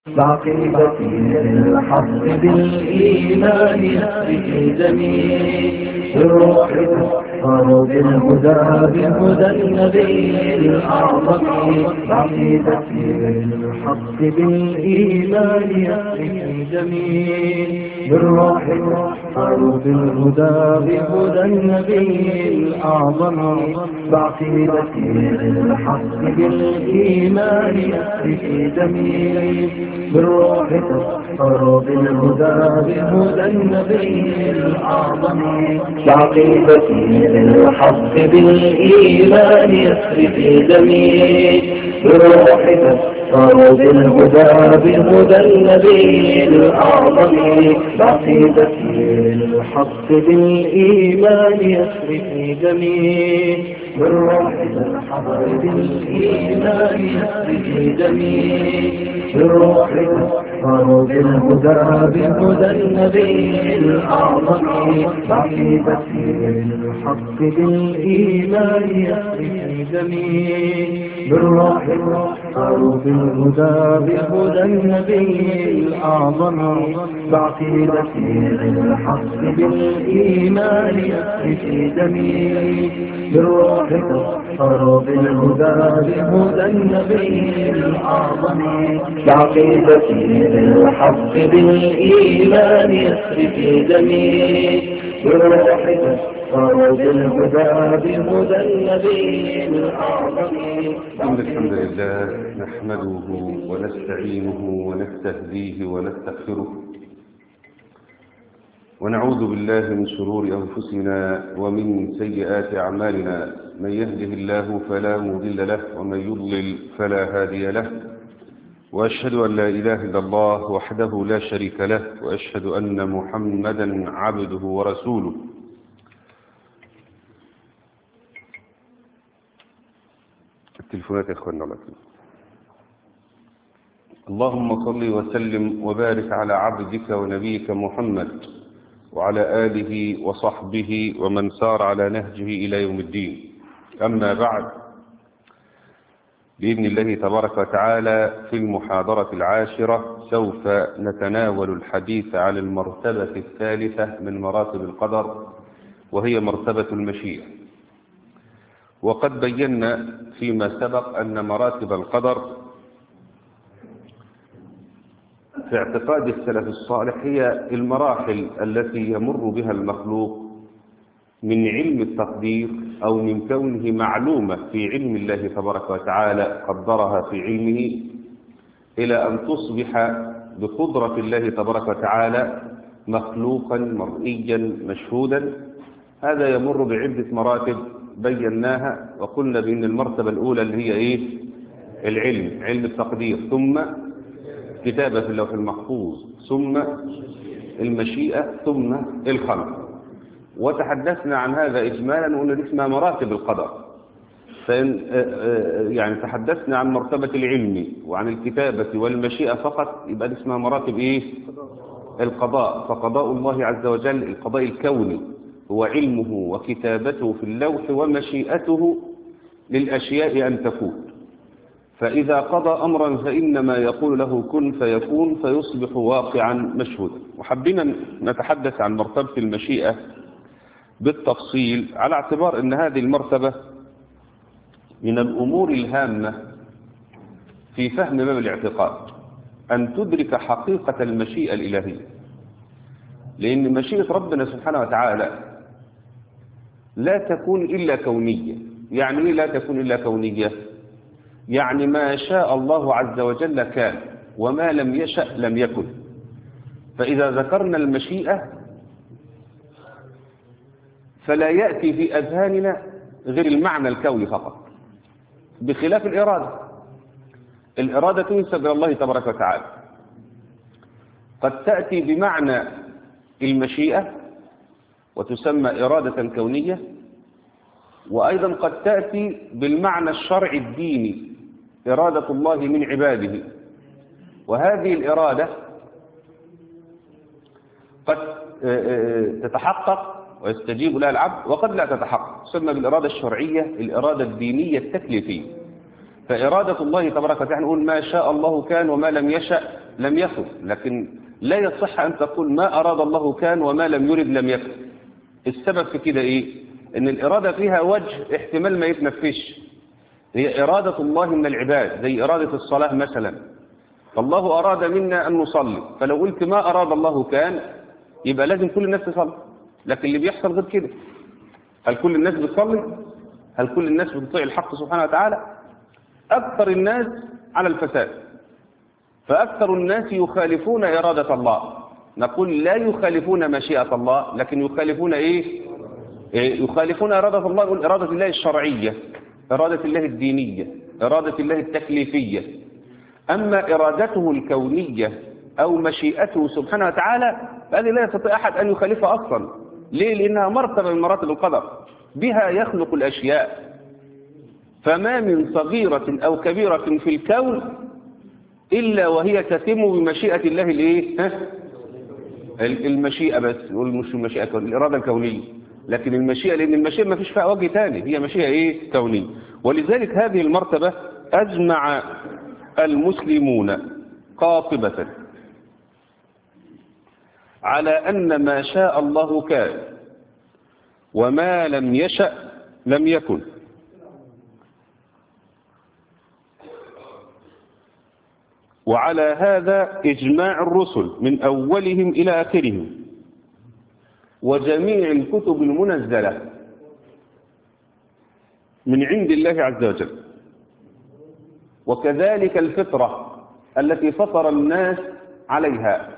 بعقيدتي للحق بالإيمان يسري جميل بالروح تسخر بالهدى بهدى النبي الأعظم بعقيدتي للحق بالإيمان يسري جميل بالروح تسخر بالهدى بهدى النبي الأعظم بعقيدتي للحق بالإيمان يسري جميل بالروح تسخر بالهدى بهدى النبي الأعظم بعقيدتي للحق بالإيمان يسري في دمي بالروح تسخر بالهدى بهدى النبي الأعظم بعقيدتي للحق بالإيمان يسري في دمي بالروح تسخر بالإيمان يسري في دمي بالروح تسخر بالهدى بهدى النبي الأعظم بعقيدتي للحق بالإيمان يسري في دمي بالروح تسخر بالهدى بهدى النبي الأعظم بعقيدتي للحق بالإيمان يسري في دمي بالروح تسخر بالهدى بهدى النبي الأعظم بعقيدتي للحق بالإيمان يسري في دمي بالروح تسخر بالهدى بهدى النبي الأعظم إن الحمد لله نحمده ونستعينه ونستهديه ونستغفره ونعوذ بالله من شرور أنفسنا ومن سيئات أعمالنا من يهده الله فلا مضل له ومن يضلل فلا هادي له وأشهد أن لا إله إلا الله وحده لا شريك له وأشهد أن محمدا عبده ورسوله التلفونات يا اخوانا الله يكرمك. اللهم صل وسلم وبارك على عبدك ونبيك محمد وعلى آله وصحبه ومن سار على نهجه إلى يوم الدين أما بعد بإذن الله تبارك وتعالى في المحاضرة العاشرة سوف نتناول الحديث عن المرتبة الثالثة من مراتب القدر وهي مرتبة المشيئة وقد بينا فيما سبق أن مراتب القدر في اعتقاد السلف الصالح هي المراحل التي يمر بها المخلوق من علم التقدير أو من كونه معلومة في علم الله تبارك وتعالى قدرها في علمه إلى أن تصبح بقدرة الله تبارك وتعالى مخلوقا مرئيا مشهودا هذا يمر بعدة مراتب بيناها وقلنا بأن المرتبة الأولى اللي هي إيه العلم علم التقدير ثم كتابة في اللوح المحفوظ ثم المشيئة ثم الخلق وتحدثنا عن هذا إجمالا وقلنا دي اسمها مراتب القدر فإن يعني تحدثنا عن مرتبة العلم وعن الكتابة والمشيئة فقط يبقى دي اسمها مراتب إيه القضاء فقضاء الله عز وجل القضاء الكوني هو علمه وكتابته في اللوح ومشيئته للأشياء أن تكون فإذا قضى أمرا فإنما يقول له كن فيكون فيصبح واقعا مشهودا وحبينا نتحدث عن مرتبة المشيئة بالتفصيل على اعتبار أن هذه المرتبة من الأمور الهامة في فهم باب الاعتقاد أن تدرك حقيقة المشيئة الإلهية لأن مشيئة ربنا سبحانه وتعالى لا تكون إلا كونية يعني إيه لا تكون إلا كونية يعني ما شاء الله عز وجل كان وما لم يشأ لم يكن فإذا ذكرنا المشيئة فلا يأتي في أذهاننا غير المعنى الكوني فقط بخلاف الإرادة الإرادة تنسب إلى الله تبارك وتعالى قد تأتي بمعنى المشيئة وتسمى إرادة كونية وأيضا قد تأتي بالمعنى الشرعي الديني إرادة الله من عباده وهذه الإرادة قد تتحقق ويستجيب لها العبد وقد لا تتحقق تسمى بالإرادة الشرعية الإرادة الدينية التكليفية فإرادة الله تبارك وتعالى نقول ما شاء الله كان وما لم يشأ لم يكن لكن لا يصح أن تقول ما أراد الله كان وما لم يرد لم يكن السبب في كده إيه إن الإرادة فيها وجه احتمال ما يتنفش هي إرادة الله من العباد زي إرادة الصلاة مثلا فالله أراد منا أن نصلي فلو قلت ما أراد الله كان يبقى لازم كل الناس تصلي لكن اللي بيحصل غير كده هل كل الناس بتصلي هل كل الناس بتطيع الحق سبحانه وتعالى أكثر الناس على الفساد فأكثر الناس يخالفون إرادة الله نقول لا يخالفون مشيئة الله لكن يخالفون إيه, إيه يخالفون إرادة الله نقول إرادة الله الشرعية إرادة الله الدينية إرادة الله التكليفية أما إرادته الكونية أو مشيئته سبحانه وتعالى فهذه لا يستطيع أحد أن يخالفها أصلا ليه؟ لأنها مرتبة من مراتب القدر بها يخلق الأشياء فما من صغيرة أو كبيرة في الكون إلا وهي تتم بمشيئة الله الإيه؟ ها؟ المشيئة بس نقول مش المشيئة الإرادة الكونية لكن المشيئة لأن المشيئة ما فيش فيها وجه تاني هي مشيئة إيه؟ كونية ولذلك هذه المرتبة أجمع المسلمون قاطبة على أن ما شاء الله كان وما لم يشأ لم يكن وعلى هذا إجماع الرسل من أولهم إلى آخرهم وجميع الكتب المنزلة من عند الله عز وجل وكذلك الفطرة التي فطر الناس عليها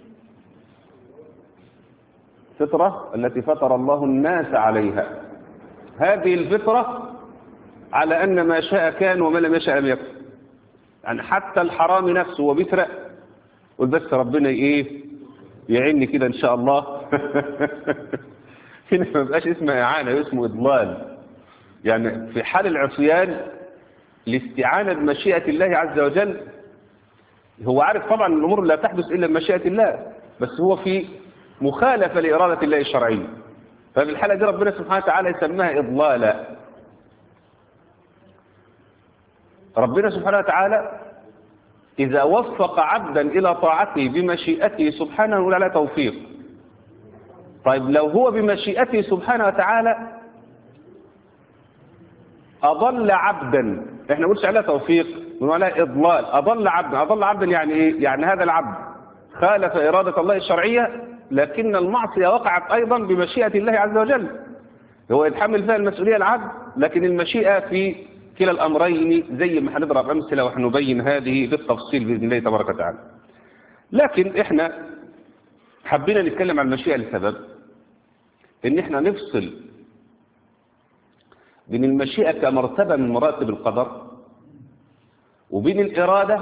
فطرة التي فطر الله الناس عليها هذه الفطرة على أن ما شاء كان وما لم يشاء لم يكن يعني حتى الحرام نفسه وبيسرق قل بس ربنا ايه يعيني كده ان شاء الله هنا ما بقاش اسمه اعانه اسمه اضلال يعني في حال العصيان الاستعانه بمشيئه الله عز وجل هو عارف طبعا الامور لا تحدث الا بمشيئه الله بس هو في مخالفه لاراده الله الشرعيه ففي الحاله دي ربنا سبحانه وتعالى يسميها اضلالا ربنا سبحانه وتعالى إذا وفق عبدا إلى طاعته بمشيئته سبحانه نقول على توفيق طيب لو هو بمشيئته سبحانه وتعالى أضل عبدا احنا نقولش عليها توفيق نقول عليها إضلال أضل عبدا أضل عبدا يعني إيه يعني هذا العبد خالف إرادة الله الشرعية لكن المعصية وقعت أيضا بمشيئة الله عز وجل هو يتحمل فيها المسؤولية العبد لكن المشيئة في كلا الأمرين زي ما هنضرب أمثلة وهنبين هذه بالتفصيل بإذن الله تبارك وتعالى لكن إحنا حبينا نتكلم عن المشيئة لسبب إن إحنا نفصل بين المشيئة كمرتبة من مراتب القدر وبين الإرادة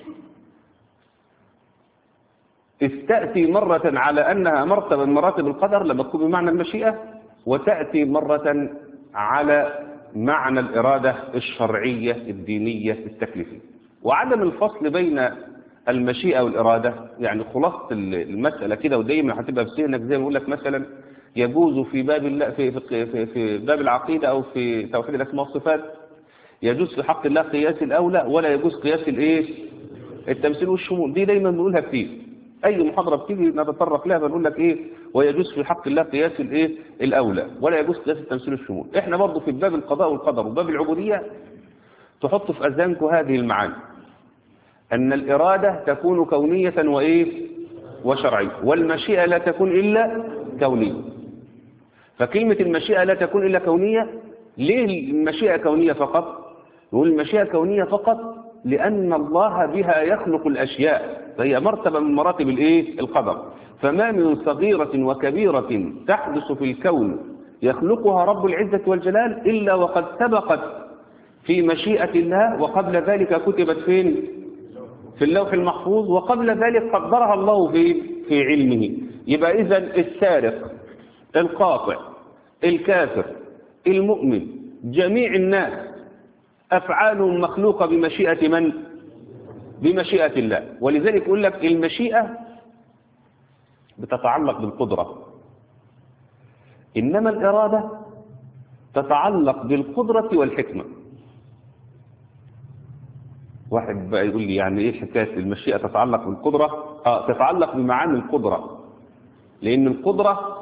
إذ تأتي مرة على أنها مرتبة من مراتب القدر لما تكون بمعنى المشيئة وتأتي مرة على معنى الإرادة الشرعية الدينية التكليفية وعدم الفصل بين المشيئة والإرادة يعني خلاصة المسألة كده ودايما هتبقى في ذهنك زي ما بقول لك مثلا يجوز في باب الله في, في, في, في باب العقيدة أو في توحيد الأسماء والصفات يجوز في حق الله قياس الأولى ولا يجوز قياس الإيه التمثيل والشمول دي دايما بنقولها كتير أي محاضرة بتيجي نتطرق لها بنقول لك إيه ويجوز في حق الله قياس الإيه الأولى ولا يجوز قياس التمثيل والشمول إحنا برضه في باب القضاء والقدر وباب العبودية تحط في أذهانكم هذه المعاني أن الإرادة تكون كونية وإيه وشرعية والمشيئة لا تكون إلا كونية فكلمة المشيئة لا تكون إلا كونية ليه المشيئة كونية فقط نقول المشيئة كونية فقط لأن الله بها يخلق الأشياء فهي مرتبة من مراتب الإيه القدر فما من صغيرة وكبيرة تحدث في الكون يخلقها رب العزة والجلال إلا وقد سبقت في مشيئة الله وقبل ذلك كتبت فين في اللوح المحفوظ وقبل ذلك قدرها الله في في علمه يبقى إذا السارق القاطع الكافر المؤمن جميع الناس أفعالهم مخلوقة بمشيئة من؟ بمشيئة الله ولذلك يقول لك المشيئة بتتعلق بالقدرة إنما الإرادة تتعلق بالقدرة والحكمة واحد بقى يقول لي يعني ايه حكايه المشيئه تتعلق بالقدره اه تتعلق بمعاني القدره لان القدره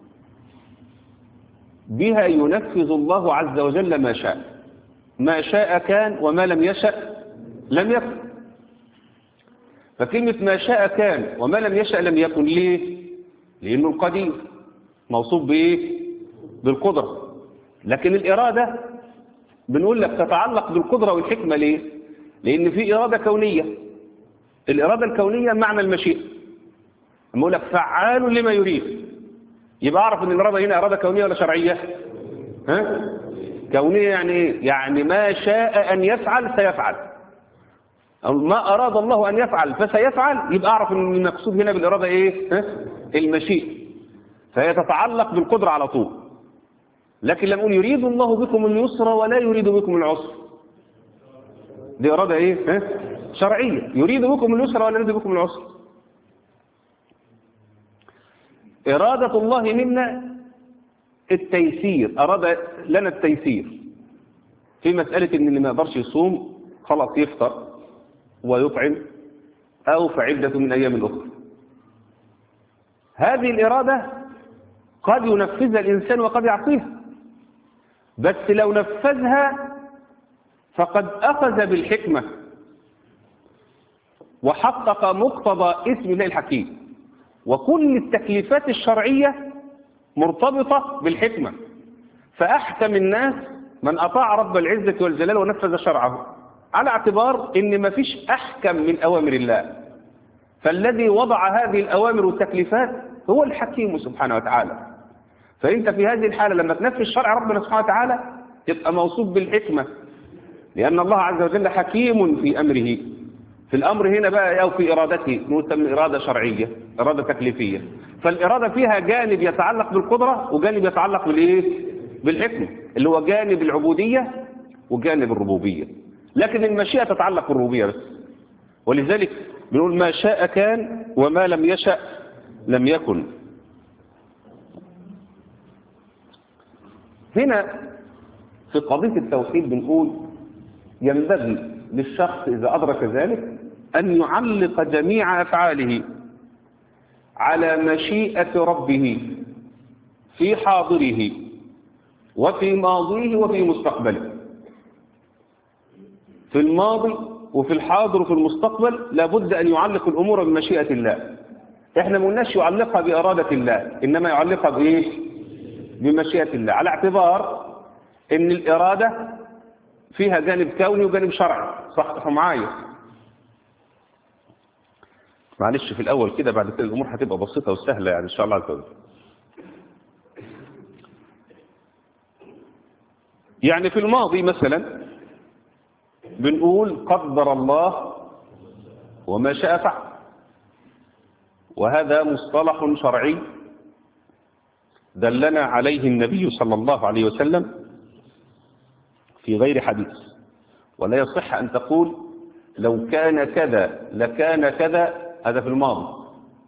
بها ينفذ الله عز وجل ما شاء ما شاء كان وما لم يشأ لم يكن فكلمة ما شاء كان وما لم يشأ لم يكن ليه لأنه القدير موصوف بإيه بالقدرة لكن الإرادة بنقول لك تتعلق بالقدرة والحكمة ليه لأن في إرادة كونية الإرادة الكونية معنى المشيئة لما أقول لك فعال لما يريد يبقى أعرف أن الإرادة هنا إرادة كونية ولا شرعية ها؟ كونية يعني إيه يعني ما شاء أن يفعل سيفعل أو ما أراد الله أن يفعل فسيفعل يبقى أعرف أن المقصود هنا بالإرادة إيه ها؟ المشيئة فهي تتعلق بالقدرة على طول لكن لما نقول يريد الله بكم اليسر ولا يريد بكم العسر دي إرادة إيه ها؟ شرعية يريد بكم اليسر ولا يريد بكم العسر إرادة الله منا التيسير أراد لنا التيسير في مسألة إن اللي ما يقدرش يصوم خلاص يفطر ويطعم أو فعدة من أيام أخرى هذه الإرادة قد ينفذها الإنسان وقد يعصيها بس لو نفذها فقد أخذ بالحكمة وحقق مقتضى اسم الله الحكيم وكل التكليفات الشرعية مرتبطة بالحكمة فأحكم الناس من أطاع رب العزة والجلال ونفذ شرعه على اعتبار ان ما فيش أحكم من أوامر الله فالذي وضع هذه الأوامر والتكليفات هو الحكيم سبحانه وتعالى فأنت في هذه الحالة لما تنفذ شرع ربنا سبحانه وتعالى تبقى موصوف بالحكمة لأن الله عز وجل حكيم في أمره في الأمر هنا بقى أو في إرادته نسمى إرادة شرعية إرادة تكليفية فالإرادة فيها جانب يتعلق بالقدرة وجانب يتعلق بالإيه؟ بالحكمة اللي هو جانب العبودية وجانب الربوبية لكن المشيئة تتعلق بالربوبية بس ولذلك بنقول ما شاء كان وما لم يشأ لم يكن هنا في قضية التوحيد بنقول ينبغي للشخص إذا أدرك ذلك أن يعلق جميع أفعاله على مشيئة ربه في حاضره وفي ماضيه وفي مستقبله في الماضي وفي الحاضر وفي المستقبل لابد أن يعلق الأمور بمشيئة الله احنا ما قلناش يعلقها بإرادة الله إنما يعلقها بإيه بمشيئة الله على اعتبار ان الإرادة فيها جانب كوني وجانب شرعي صحصحوا معايا معلش في الأول كده بعد كده الأمور هتبقى بسيطة وسهلة يعني إن شاء الله عز وجل يعني في الماضي مثلا بنقول قدر الله وما شاء فعل وهذا مصطلح شرعي دلنا عليه النبي صلى الله عليه وسلم في غير حديث ولا يصح أن تقول لو كان كذا لكان كذا هذا في الماضي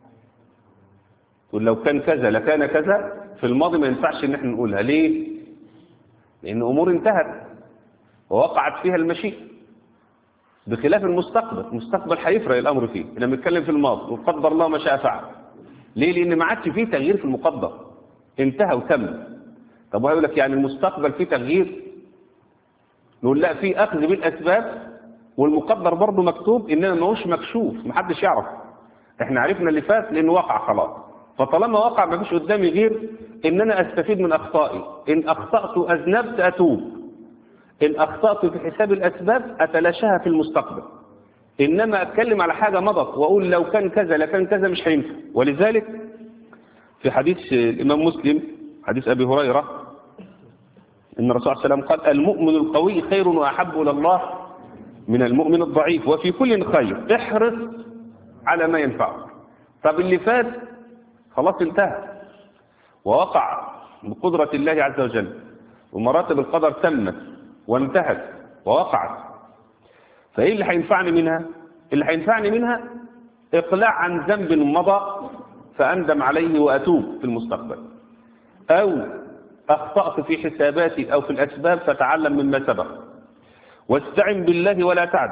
تقول لو كان كذا لكان كذا في الماضي ما ينفعش ان احنا نقولها ليه لان امور انتهت ووقعت فيها المشيئة بخلاف المستقبل المستقبل هيفرق الامر فيه لما نتكلم في الماضي وقدر الله ما شاء فعل ليه لان ما عادش فيه تغيير في المقدر انتهى وتم طب وهيقول لك يعني المستقبل فيه تغيير نقول لا في اخذ بالاسباب والمقدر برضه مكتوب انما ما هوش مكشوف محدش يعرف احنا عرفنا اللي فات لانه وقع خلاص فطالما وقع ما فيش قدامي غير ان انا استفيد من اخطائي ان اخطأت اذنبت اتوب ان اخطأت في حساب الاسباب اتلاشاها في المستقبل انما اتكلم على حاجة مضت واقول لو كان كذا لكان كذا مش هينفع ولذلك في حديث الامام مسلم حديث ابي هريرة ان الرسول صلى الله عليه وسلم قال المؤمن القوي خير واحب الى الله من المؤمن الضعيف وفي كل خير احرص على ما ينفعك طب اللي فات خلاص انتهى ووقع بقدرة الله عز وجل ومراتب القدر تمت وانتهت ووقعت فايه اللي هينفعني منها اللي هينفعني منها اقلاع عن ذنب مضى فاندم عليه واتوب في المستقبل او اخطأت في حساباتي او في الاسباب فتعلم مما سبق واستعن بالله ولا تعدد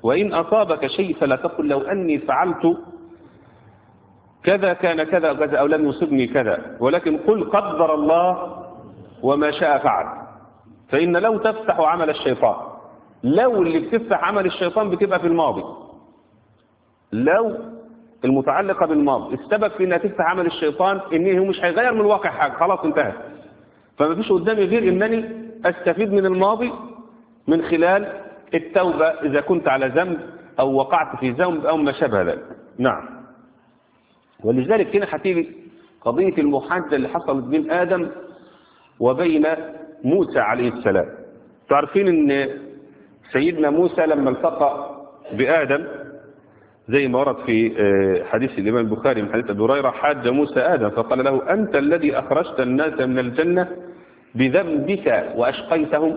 وإن أصابك شيء فلا تقل لو أني فعلت كذا كان كذا وكذا أو لم يصبني كذا ولكن قل قدر الله وما شاء فعل فإن لو تفتح عمل الشيطان لو اللي بتفتح عمل الشيطان بتبقى في الماضي لو المتعلقة بالماضي السبب في انها تفتح عمل الشيطان ان هو مش هيغير من الواقع حاجة خلاص انتهى فما فيش قدامي غير انني استفيد من الماضي من خلال التوبة اذا كنت على ذنب او وقعت في ذنب او ما شابه ذلك نعم ولذلك هنا هتيجي قضية المحادة اللي حصلت بين آدم وبين موسى عليه السلام تعرفين ان سيدنا موسى لما التقى بآدم زي ما ورد في حديث الإمام البخاري من حديث أبي هريرة حاج موسى آدم فقال له أنت الذي أخرجت الناس من الجنة بذنبك وأشقيتهم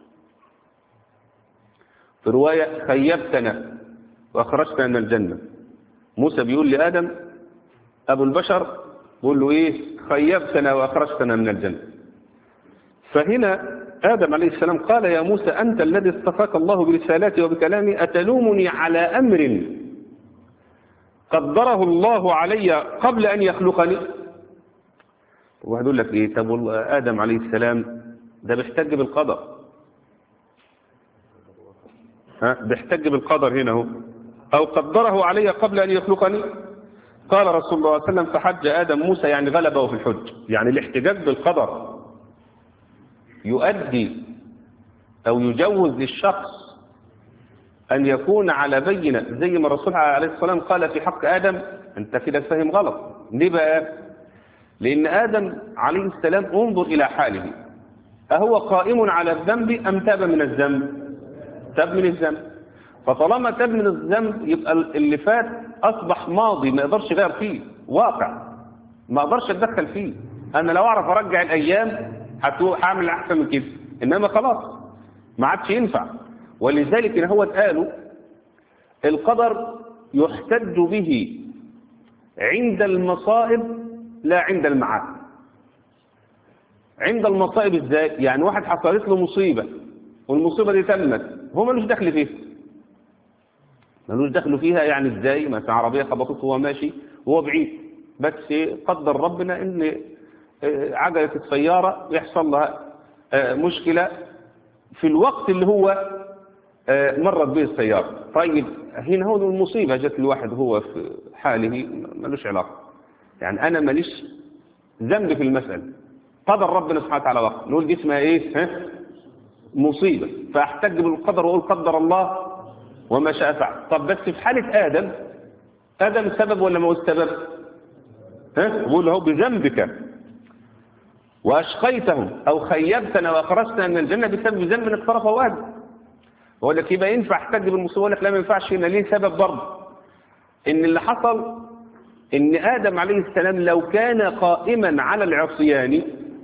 في رواية خيبتنا وأخرجتنا من الجنة موسى بيقول لآدم أبو البشر بيقول له إيه خيبتنا وأخرجتنا من الجنة فهنا آدم عليه السلام قال يا موسى أنت الذي اصطفاك الله برسالاتي وبكلامي أتلومني على أمر قدره الله علي قبل أن يخلقني واحد يقول لك إيه طب آدم عليه السلام ده بيحتج بالقدر ها بيحتج بالقدر هنا هو أو قدره علي قبل أن يخلقني قال رسول الله صلى الله عليه وسلم فحج آدم موسى يعني غلبه في الحج يعني الاحتجاج بالقدر يؤدي أو يجوز للشخص أن يكون على بينة زي ما الرسول عليه الصلاة والسلام قال في حق آدم أنت كده فاهم غلط ليه بقى لأن آدم عليه السلام انظر إلى حاله أهو قائم على الذنب أم تاب من الذنب تاب من الذنب فطالما تاب من الذنب يبقى اللي فات أصبح ماضي ما يقدرش يغير فيه واقع ما أقدرش أتدخل فيه أنا لو أعرف أرجع الأيام هعمل أحسن من كده إنما خلاص ما عادش ينفع ولذلك إن هو قالوا القدر يحتج به عند المصائب لا عند المعاد عند المصائب ازاي يعني واحد حصلت له مصيبة والمصيبة دي تمت هو ملوش دخل فيها ملوش دخل فيها يعني ازاي مثلا عربية خبطته وهو ماشي وهو بعيد بس قدر ربنا ان عجلة السيارة يحصل لها مشكلة في الوقت اللي هو مرت به السيارة طيب هنا هو المصيبة جت الواحد هو في حاله ملوش علاقة يعني أنا ماليش ذنب في المسألة قدر ربنا سبحانه وتعالى وقت نقول دي اسمها إيه ها؟ مصيبة فأحتج بالقدر وأقول قدر الله وما شاء فعل طب بس في حالة آدم آدم السبب ولا ما هو السبب ها بقول له بذنبك وأشقيتهم أو خيبتنا وأخرجتنا من الجنة بسبب ذنب اقترفه آدم بقول لك يبقى ينفع احتج بالمصيبة يقول لك لا ما ينفعش هنا ليه سبب برضه إن اللي حصل إن آدم عليه السلام لو كان قائما على العصيان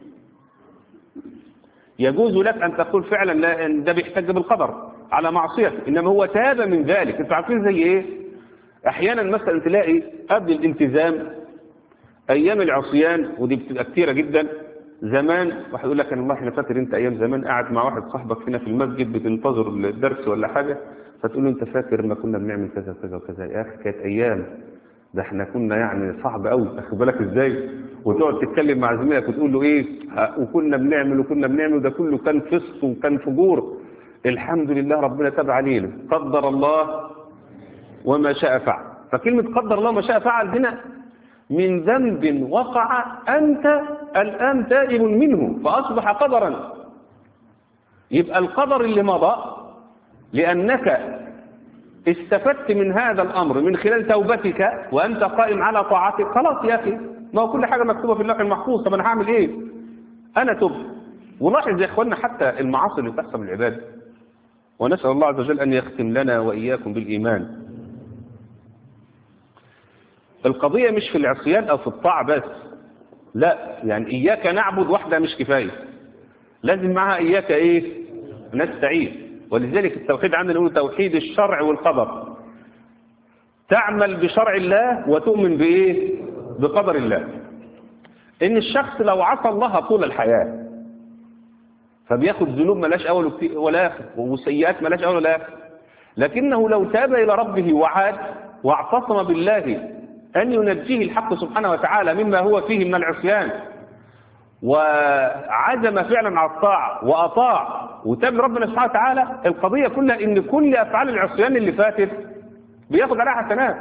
يجوز لك أن تقول فعلا لا ده بيحتج بالقدر على معصيته إنما هو تاب من ذلك انتوا عارفين زي إيه أحيانا مثلا تلاقي قبل الالتزام أيام العصيان ودي بتبقى كتيرة جدا زمان واحد يقول لك أنا والله احنا فاكر أنت أيام زمان قاعد مع واحد صاحبك هنا في المسجد بتنتظر الدرس ولا حاجة فتقول له أنت فاكر ما كنا بنعمل كذا وكذا وكذا يا أخي كانت أيام ده احنا كنا يعني صعب قوي اخد بالك ازاي وتقعد تتكلم مع زميلك وتقول له ايه وكنا بنعمل وكنا بنعمل وده كله كان فسق وكان فجور الحمد لله ربنا تاب علينا قدر الله وما شاء فعل فكلمة قدر الله وما شاء فعل هنا من ذنب وقع أنت الآن تائب منه فأصبح قدرا يبقى القدر اللي مضى لأنك استفدت من هذا الأمر من خلال توبتك وأنت قائم على طاعتك خلاص يا أخي ما هو كل حاجة مكتوبة في اللوح المحفوظ طب أنا هعمل إيه أنا تبت ولاحظ يا إخواننا حتى المعاصي اللي بتحصل العباد ونسأل الله عز وجل أن يختم لنا وإياكم بالإيمان القضية مش في العصيان أو في الطاعة بس لا يعني إياك نعبد واحدة مش كفاية لازم معها إياك إيه نستعين ولذلك التوحيد عندنا نقول توحيد الشرع والقدر تعمل بشرع الله وتؤمن بإيه بقدر الله إن الشخص لو عصى الله طول الحياة فبياخد ذنوب ملاش أول ولا آخر وسيئات ملاش أول ولا آخر لكنه لو تاب إلى ربه وعاد واعتصم بالله أن ينجيه الحق سبحانه وتعالى مما هو فيه من العصيان وعزم فعلا على الطاعة وأطاع وتاب ربنا سبحانه وتعالى القضية كلها إن كل أفعال العصيان اللي فاتت بياخد عليها حسنات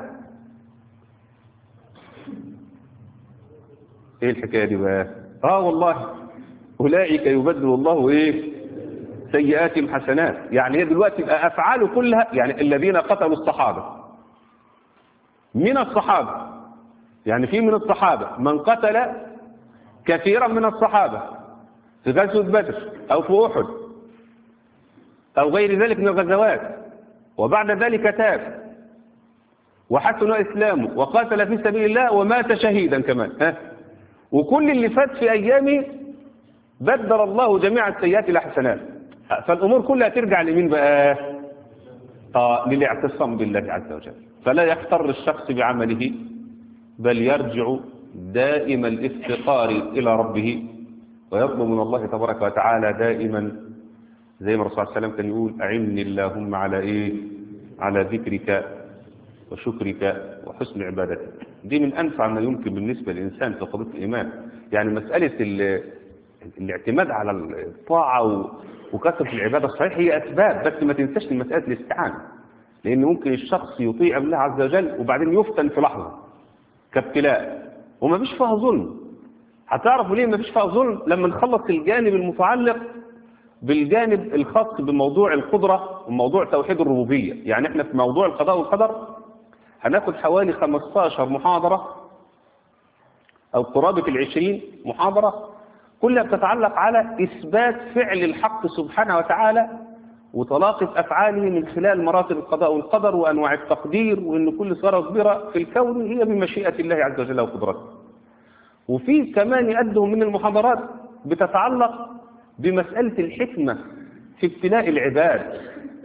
ايه الحكاية دي بقى اه والله اولئك يبدل الله ايه سيئاتهم حسنات يعني هي دلوقتي بقى افعاله كلها يعني الذين قتلوا الصحابة من الصحابة يعني في من الصحابة من قتل كثيرا من الصحابة في غزوة بدر او في احد او غير ذلك من الغزوات وبعد ذلك تاب وحسن اسلامه وقاتل في سبيل الله ومات شهيدا كمان ها وكل اللي فات في أيامه بدل الله جميع السيئات إلى حسنات فالأمور كلها ترجع لمين بقى آه للاعتصام بالله عز وجل فلا يختر الشخص بعمله بل يرجع دائم الافتقار إلى ربه ويطلب من الله تبارك وتعالى دائما زي ما الرسول صلى الله عليه وسلم كان يقول أعني اللهم على إيه على ذكرك وشكرك وحسن عبادتك دي من أنفع ما يمكن بالنسبة للإنسان في قضية الإيمان يعني مسألة الاعتماد على الطاعة وكثرة العبادة صحيح هي أسباب بس ما تنساش مسألة الاستعانة لأن ممكن الشخص يطيع الله عز وجل وبعدين يفتن في لحظة كابتلاء وما فيش فيها ظلم هتعرفوا ليه ما فيش فيها ظلم لما نخلص الجانب المتعلق بالجانب الخاص بموضوع القدرة وموضوع توحيد الربوبية يعني احنا في موضوع القضاء والقدر هناخد حوالي 15 محاضرة أو قرابة العشرين محاضرة كلها بتتعلق على إثبات فعل الحق سبحانه وتعالى وطلاقة أفعاله من خلال مراتب القضاء والقدر وأنواع التقدير وأن كل صغيرة وكبيرة في الكون هي بمشيئة الله عز وجل وقدرته وفي كمان يقدم من المحاضرات بتتعلق بمسألة الحكمة في ابتلاء العباد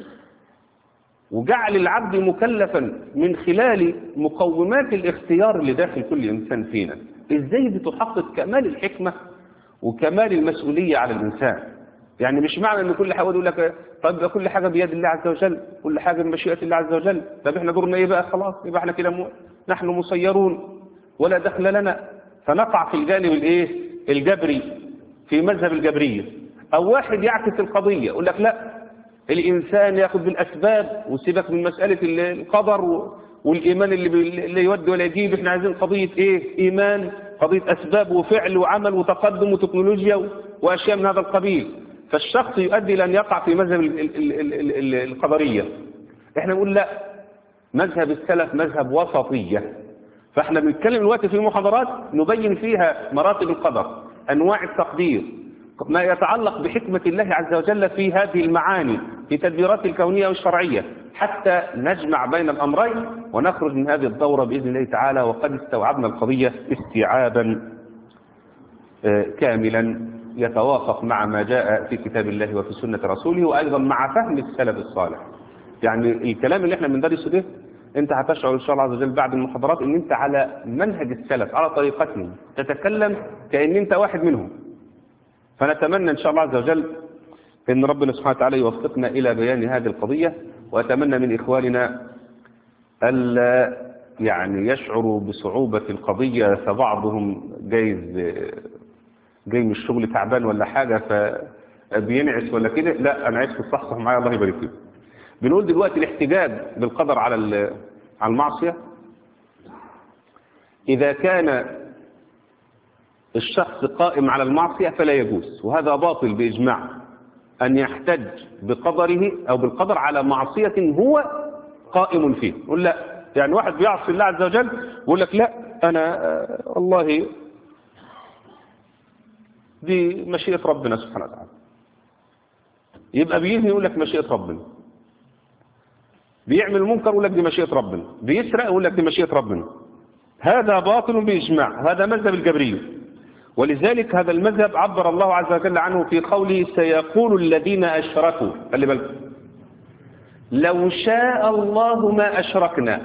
وجعل العبد مكلفا من خلال مقومات الاختيار اللي داخل كل إنسان فينا إزاي بتحقق كمال الحكمة وكمال المسؤولية على الإنسان يعني مش معنى ان كل حاجة يقول لك طب كل حاجة بيد الله عز وجل كل حاجة بمشيئة الله عز وجل طب احنا دورنا ايه بقى خلاص يبقى احنا كده م... نحن مسيرون ولا دخل لنا فنقع في الجانب الايه الجبري في مذهب الجبرية او واحد يعكس القضية يقول لك لا الانسان ياخذ بالاسباب وسيبك من مسألة القدر والايمان اللي, بي... اللي يودي ولا يجيب احنا عايزين قضية ايه ايمان قضية اسباب وفعل وعمل وتقدم وتكنولوجيا واشياء من هذا القبيل فالشخص يؤدي لأن يقع في مذهب القدرية احنا نقول لا مذهب السلف مذهب وسطية فاحنا بنتكلم دلوقتي في محاضرات نبين فيها مراتب القدر أنواع التقدير ما يتعلق بحكمة الله عز وجل في هذه المعاني في تدبيرات الكونية والشرعية حتى نجمع بين الأمرين ونخرج من هذه الدورة بإذن الله تعالى وقد استوعبنا القضية استيعابا كاملا يتوافق مع ما جاء في كتاب الله وفي سنة رسوله وأيضا مع فهم السلف الصالح يعني الكلام اللي احنا بندرسه ده انت هتشعر ان شاء الله عز وجل بعد المحاضرات ان انت على منهج السلف على طريقتهم تتكلم كأن انت واحد منهم فنتمنى ان شاء الله عز وجل ان ربنا سبحانه وتعالى يوفقنا الى بيان هذه القضية واتمنى من اخواننا الا يعني يشعروا بصعوبة القضية فبعضهم جايز جاي من الشغل تعبان ولا حاجة فبينعس ولا كده لا انا عايز تصحصح معايا الله يبارك فيك بنقول دلوقتي الاحتجاج بالقدر على على المعصية اذا كان الشخص قائم على المعصية فلا يجوز وهذا باطل بإجماع أن يحتج بقدره أو بالقدر على معصية هو قائم فيه يقول لا يعني واحد بيعصي الله عز وجل يقول لك لا أنا والله دي مشيئة ربنا سبحانه وتعالى يبقى بيزني يقول لك مشيئة ربنا بيعمل منكر يقول لك دي مشيئة ربنا بيسرق يقول لك دي مشيئة ربنا هذا باطل بإجماع هذا مذهب الجبرية ولذلك هذا المذهب عبر الله عز وجل عنه في قوله سيقول الذين أشركوا خلي بالكم لو شاء الله ما أشركنا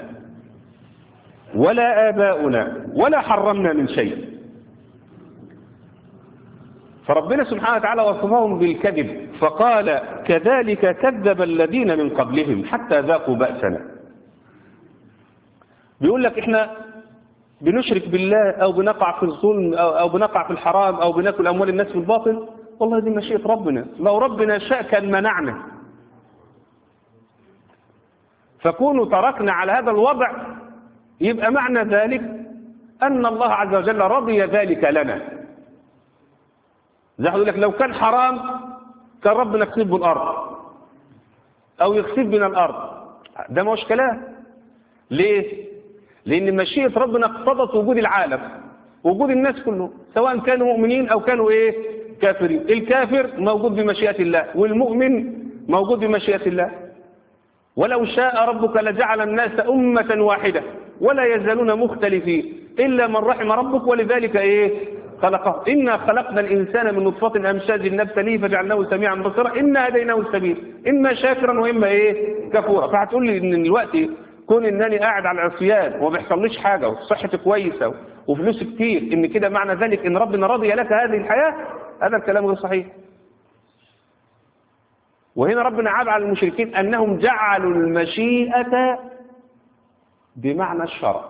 ولا آباؤنا ولا حرمنا من شيء فربنا سبحانه وتعالى وصفهم بالكذب فقال كذلك كذب الذين من قبلهم حتى ذاقوا بأسنا بيقول لك احنا بنشرك بالله او بنقع في الظلم أو, او بنقع في الحرام او بناكل اموال الناس في الباطل والله دي مشيئة ربنا لو ربنا شاء كان منعنا فكونوا تركنا على هذا الوضع يبقى معنى ذلك أن الله عز وجل رضي ذلك لنا زي يقول لك لو كان حرام كان ربنا يخسف بالأرض أو يخسف بنا الأرض ده مش كلام ليه؟ لأن مشيئة ربنا اقتضت وجود العالم وجود الناس كله سواء كانوا مؤمنين أو كانوا إيه كافرين الكافر موجود بمشيئة الله والمؤمن موجود بمشيئة الله ولو شاء ربك لجعل الناس أمة واحدة ولا يزالون مختلفين إلا من رحم ربك ولذلك إيه خلقه إنا خلقنا الإنسان من نطفة أمشاج نبتليه فجعلناه سميعا بصيرا إنا هديناه السبيل إما شاكرا وإما إيه كفورا فهتقول لي إن الوقت كون إنني قاعد على العصيان وما بيحصليش حاجة وصحتي كويسة وفلوس كتير إن كده معنى ذلك إن ربنا رضي لك هذه الحياة هذا الكلام غير صحيح وهنا ربنا عاب على المشركين أنهم جعلوا المشيئة بمعنى الشرع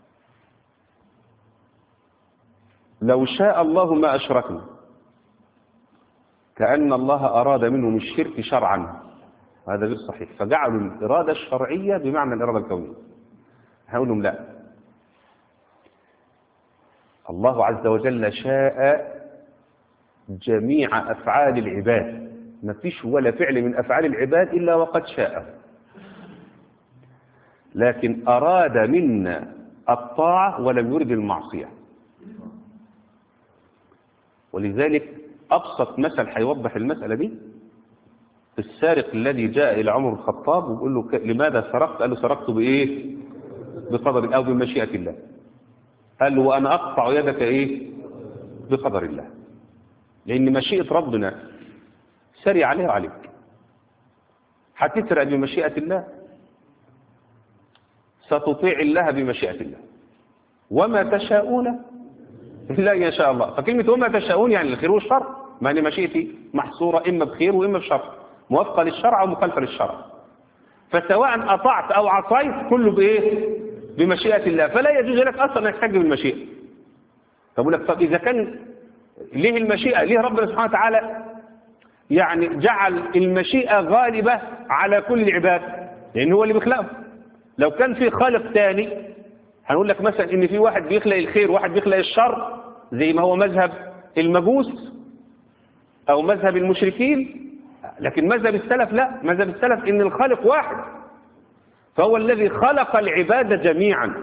لو شاء الله ما أشركنا كأن الله أراد منهم الشرك شرعا هذا غير صحيح فجعلوا الإرادة الشرعية بمعنى الإرادة الكونية هقول لهم لا الله عز وجل شاء جميع أفعال العباد ما فيش ولا فعل من أفعال العباد إلا وقد شاء لكن أراد منا الطاعة ولم يرد المعصية ولذلك أبسط مثل هيوضح المسألة دي السارق الذي جاء إلى عمر الخطاب ويقول له لماذا سرقت قال له سرقت بإيه بقدر أو بمشيئة الله قال له وأنا أقطع يدك إيه بقدر الله لأن مشيئة ربنا سري عليها وعليك هتسرق بمشيئة الله ستطيع الله بمشيئة الله وما تشاءون إلا إن شاء الله فكلمة وما تشاءون يعني الخير والشر ما أن مشيئتي محصورة إما بخير وإما بشر موافقة للشرع ومخالفة للشرع فسواء أطعت أو عصيت كله بإيه بمشيئة الله فلا يجوز لك أصلا أن تحتج بالمشيئة فأقول لك طب إذا كان ليه المشيئة ليه ربنا سبحانه وتعالى يعني جعل المشيئة غالبة على كل العباد لأن هو اللي بيخلقه لو كان في خالق تاني هنقول لك مثلا ان في واحد بيخلق الخير وواحد بيخلق الشر زي ما هو مذهب المجوس او مذهب المشركين لكن مذهب السلف لا مذهب السلف ان الخالق واحد فهو الذي خلق العباد جميعا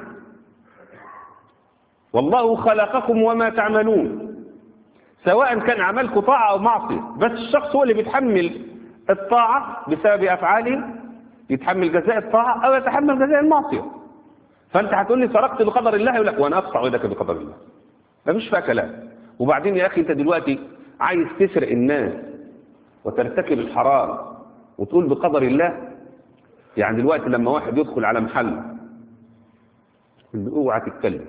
والله خلقكم وما تعملون سواء كان عملكم طاعة أو معصية بس الشخص هو اللي بيتحمل الطاعة بسبب أفعاله يتحمل جزاء الطاعة أو يتحمل جزاء المعصية فأنت هتقول لي سرقت بقدر الله يقول لك وأنا أقطع يدك بقدر الله ما فيش فيها كلام وبعدين يا أخي أنت دلوقتي عايز تسرق الناس وترتكب الحرام وتقول بقدر الله يعني دلوقتي لما واحد يدخل على محل اللي اوعى تتكلم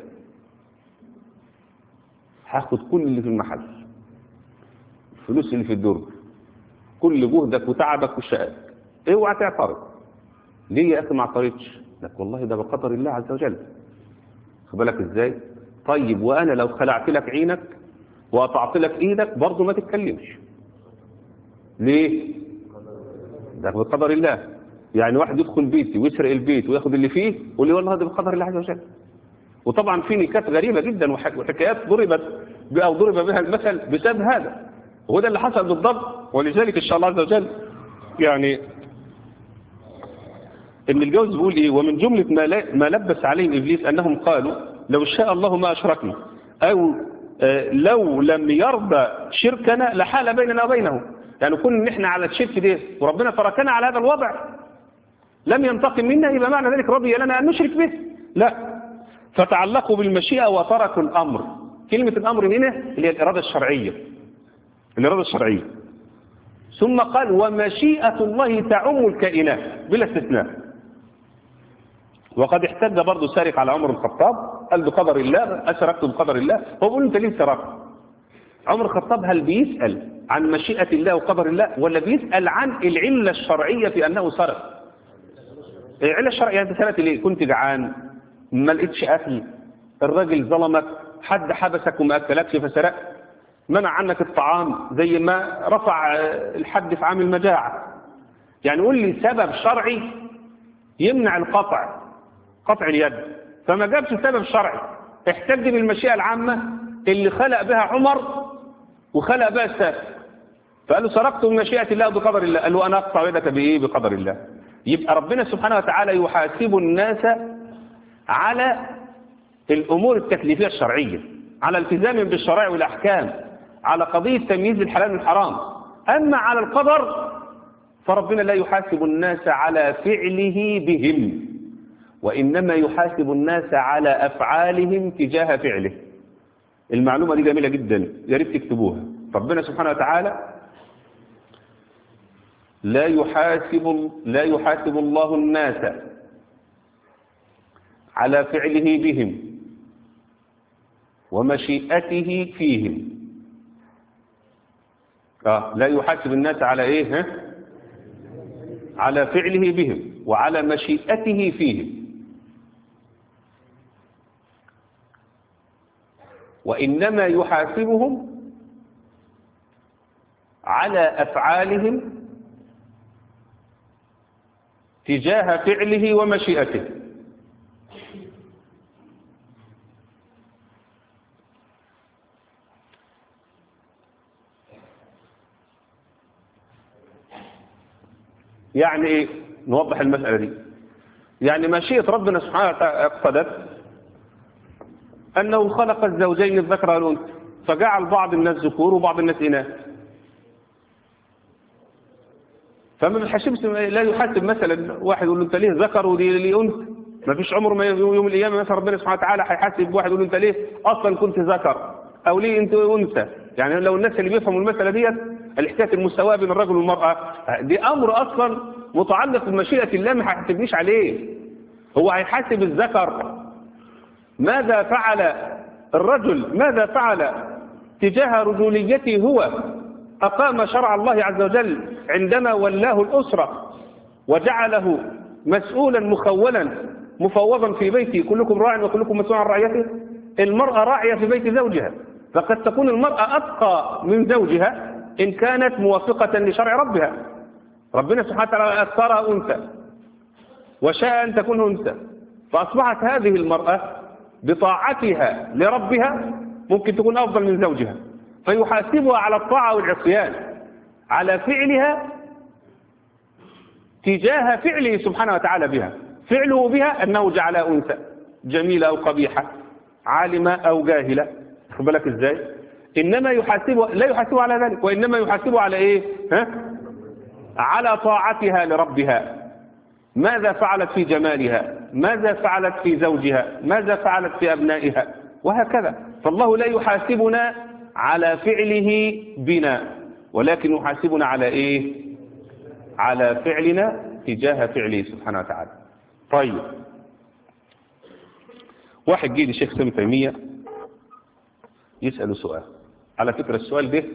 هاخد كل اللي في المحل الفلوس اللي في الدرج كل جهدك وتعبك وشقاك اوعى تعترض ليه يا اخي ما اعترضتش لك والله ده بقدر الله عز وجل خد بالك ازاي طيب وانا لو خلعت لك عينك وقطعت لك ايدك برضه ما تتكلمش ليه ده بقدر الله يعني واحد يدخل بيتي ويسرق البيت وياخد اللي فيه ويقول لي والله ده بقدر الله عز وجل وطبعا في نكات غريبة جدا وحكايات ضربت أو ضرب بها المثل بسبب هذا وهو ده اللي حصل بالضبط ولذلك إن شاء الله عز وجل يعني ابن الجوز بيقول إيه ومن جملة ما, ما لبس عليهم إبليس أنهم قالوا لو شاء الله ما أشركنا أو آه لو لم يرضى شركنا لحال بيننا وبينه يعني كنا ان احنا على الشرك ده وربنا تركنا على هذا الوضع لم ينتقم منا يبقى معنى ذلك رضي لنا أن نشرك به لا فتعلقوا بالمشيئة وتركوا الأمر كلمة الأمر هنا اللي هي الإرادة الشرعية الإرادة الشرعية ثم قال ومشيئة الله تعم الكائنات بلا استثناء وقد احتج برضه سارق على عمر الخطاب قال بقدر الله أشركت بقدر الله هو بيقول انت ليه سرقت عمر الخطاب هل بيسأل عن مشيئة الله وقدر الله ولا بيسأل عن العلة الشرعية في أنه سرق العلة الشرعية أنت سألت ليه كنت جعان ما لقيتش أكل الراجل ظلمك حد حبسك وما أكلكش فسرقت منع عنك الطعام زي ما رفع الحد في عام المجاعة يعني قول لي سبب شرعي يمنع القطع قطع اليد فما جابش سبب شرعي احتج بالمشيئة العامة اللي خلق بها عمر وخلق بها السابق فقال له سرقت من مشيئة الله بقدر الله قال له أنا أقطع يدك بإيه بقدر الله يبقى ربنا سبحانه وتعالى يحاسب الناس على الأمور التكليفية الشرعية على التزام بالشرائع والأحكام على قضية تمييز الحلال من الحرام أما على القدر فربنا لا يحاسب الناس على فعله بهم وإنما يحاسب الناس على أفعالهم تجاه فعله المعلومة دي جميلة جدا يا ريت تكتبوها ربنا سبحانه وتعالى لا يحاسب لا يحاسب الله الناس على فعله بهم ومشيئته فيهم آه لا يحاسب الناس على ايه ها؟ على فعله بهم وعلى مشيئته فيهم وإنما يحاسبهم على أفعالهم تجاه فعله ومشيئته يعني ايه نوضح المسألة دي يعني مشيئة ربنا سبحانه وتعالى اقتضت أنه خلق الزوجين الذكر والأنثى فجعل بعض الناس ذكور وبعض الناس إناث فما بيحاسبش لا يحاسب مثلا واحد يقول له انت ليه ذكر ودي ليه انثى ما فيش عمر ما يوم القيامه مثلا ربنا سبحانه وتعالى هيحاسب واحد يقول له انت ليه اصلا كنت ذكر او ليه انت انثى يعني لو الناس اللي بيفهموا المساله ديت الحكايه المساواه بين الرجل والمراه دي امر اصلا متعلق بمشيئه الله ما هيحاسبنيش عليه هو هيحاسب الذكر ماذا فعل الرجل ماذا فعل تجاه رجوليته هو أقام شرع الله عز وجل عندما ولاه الأسرة وجعله مسؤولا مخولا مفوضا في بيته كلكم راع وكلكم مسؤول عن رعيته المرأة راعية في بيت زوجها فقد تكون المرأة أتقى من زوجها إن كانت موافقة لشرع ربها ربنا سبحانه وتعالى أثرها أنثى وشاء أن تكون أنثى فأصبحت هذه المرأة بطاعتها لربها ممكن تكون أفضل من زوجها فيحاسبها على الطاعة والعصيان على فعلها تجاه فعله سبحانه وتعالى بها فعله بها أنه جعلها أنثى جميلة أو قبيحة عالمة أو جاهلة خد بالك إزاي إنما يحاسبه لا يحاسبه على ذلك وإنما يحاسبه على إيه ها؟ على طاعتها لربها ماذا فعلت في جمالها ماذا فعلت في زوجها ماذا فعلت في أبنائها وهكذا فالله لا يحاسبنا على فعله بنا ولكن يحاسبنا على ايه على فعلنا تجاه فعله سبحانه وتعالى طيب واحد جه لشيخ سامي تيمية يسأله سؤال على فكرة السؤال ده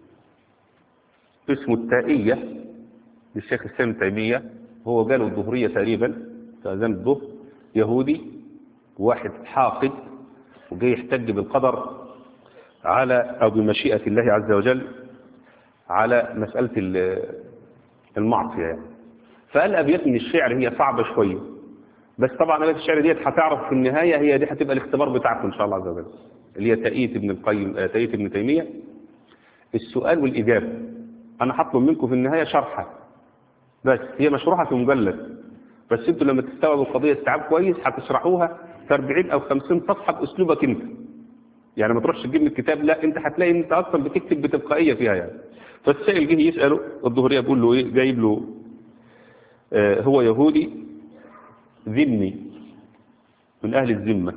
اسمه التائية للشيخ السامي تيمية هو جاله الظهرية تقريبا في أذان الظهر يهودي واحد حاقد وجاي يحتج بالقدر على أو بمشيئة الله عز وجل على مسألة المعصية يعني. فقال أبيات من الشعر هي صعبة شوية بس طبعا أبيات الشعر ديت هتعرف في النهاية هي دي هتبقى الاختبار بتاعكم إن شاء الله عز وجل اللي هي تأييت ابن القيم تأييت ابن تيمية السؤال والإجابة أنا هطلب منكم في النهاية شرحها بس هي مشروحة في مجلد بس انتوا لما تستوعبوا القضية استيعاب كويس هتشرحوها في 40 أو 50 صفحة بأسلوبك انت يعني ما تروحش تجيب من الكتاب لا انت هتلاقي ان انت اصلا بتكتب بتلقائيه فيها يعني فالسائل جه يساله الظهريه بيقول له ايه جايب له آه هو يهودي ذمي من اهل الذمه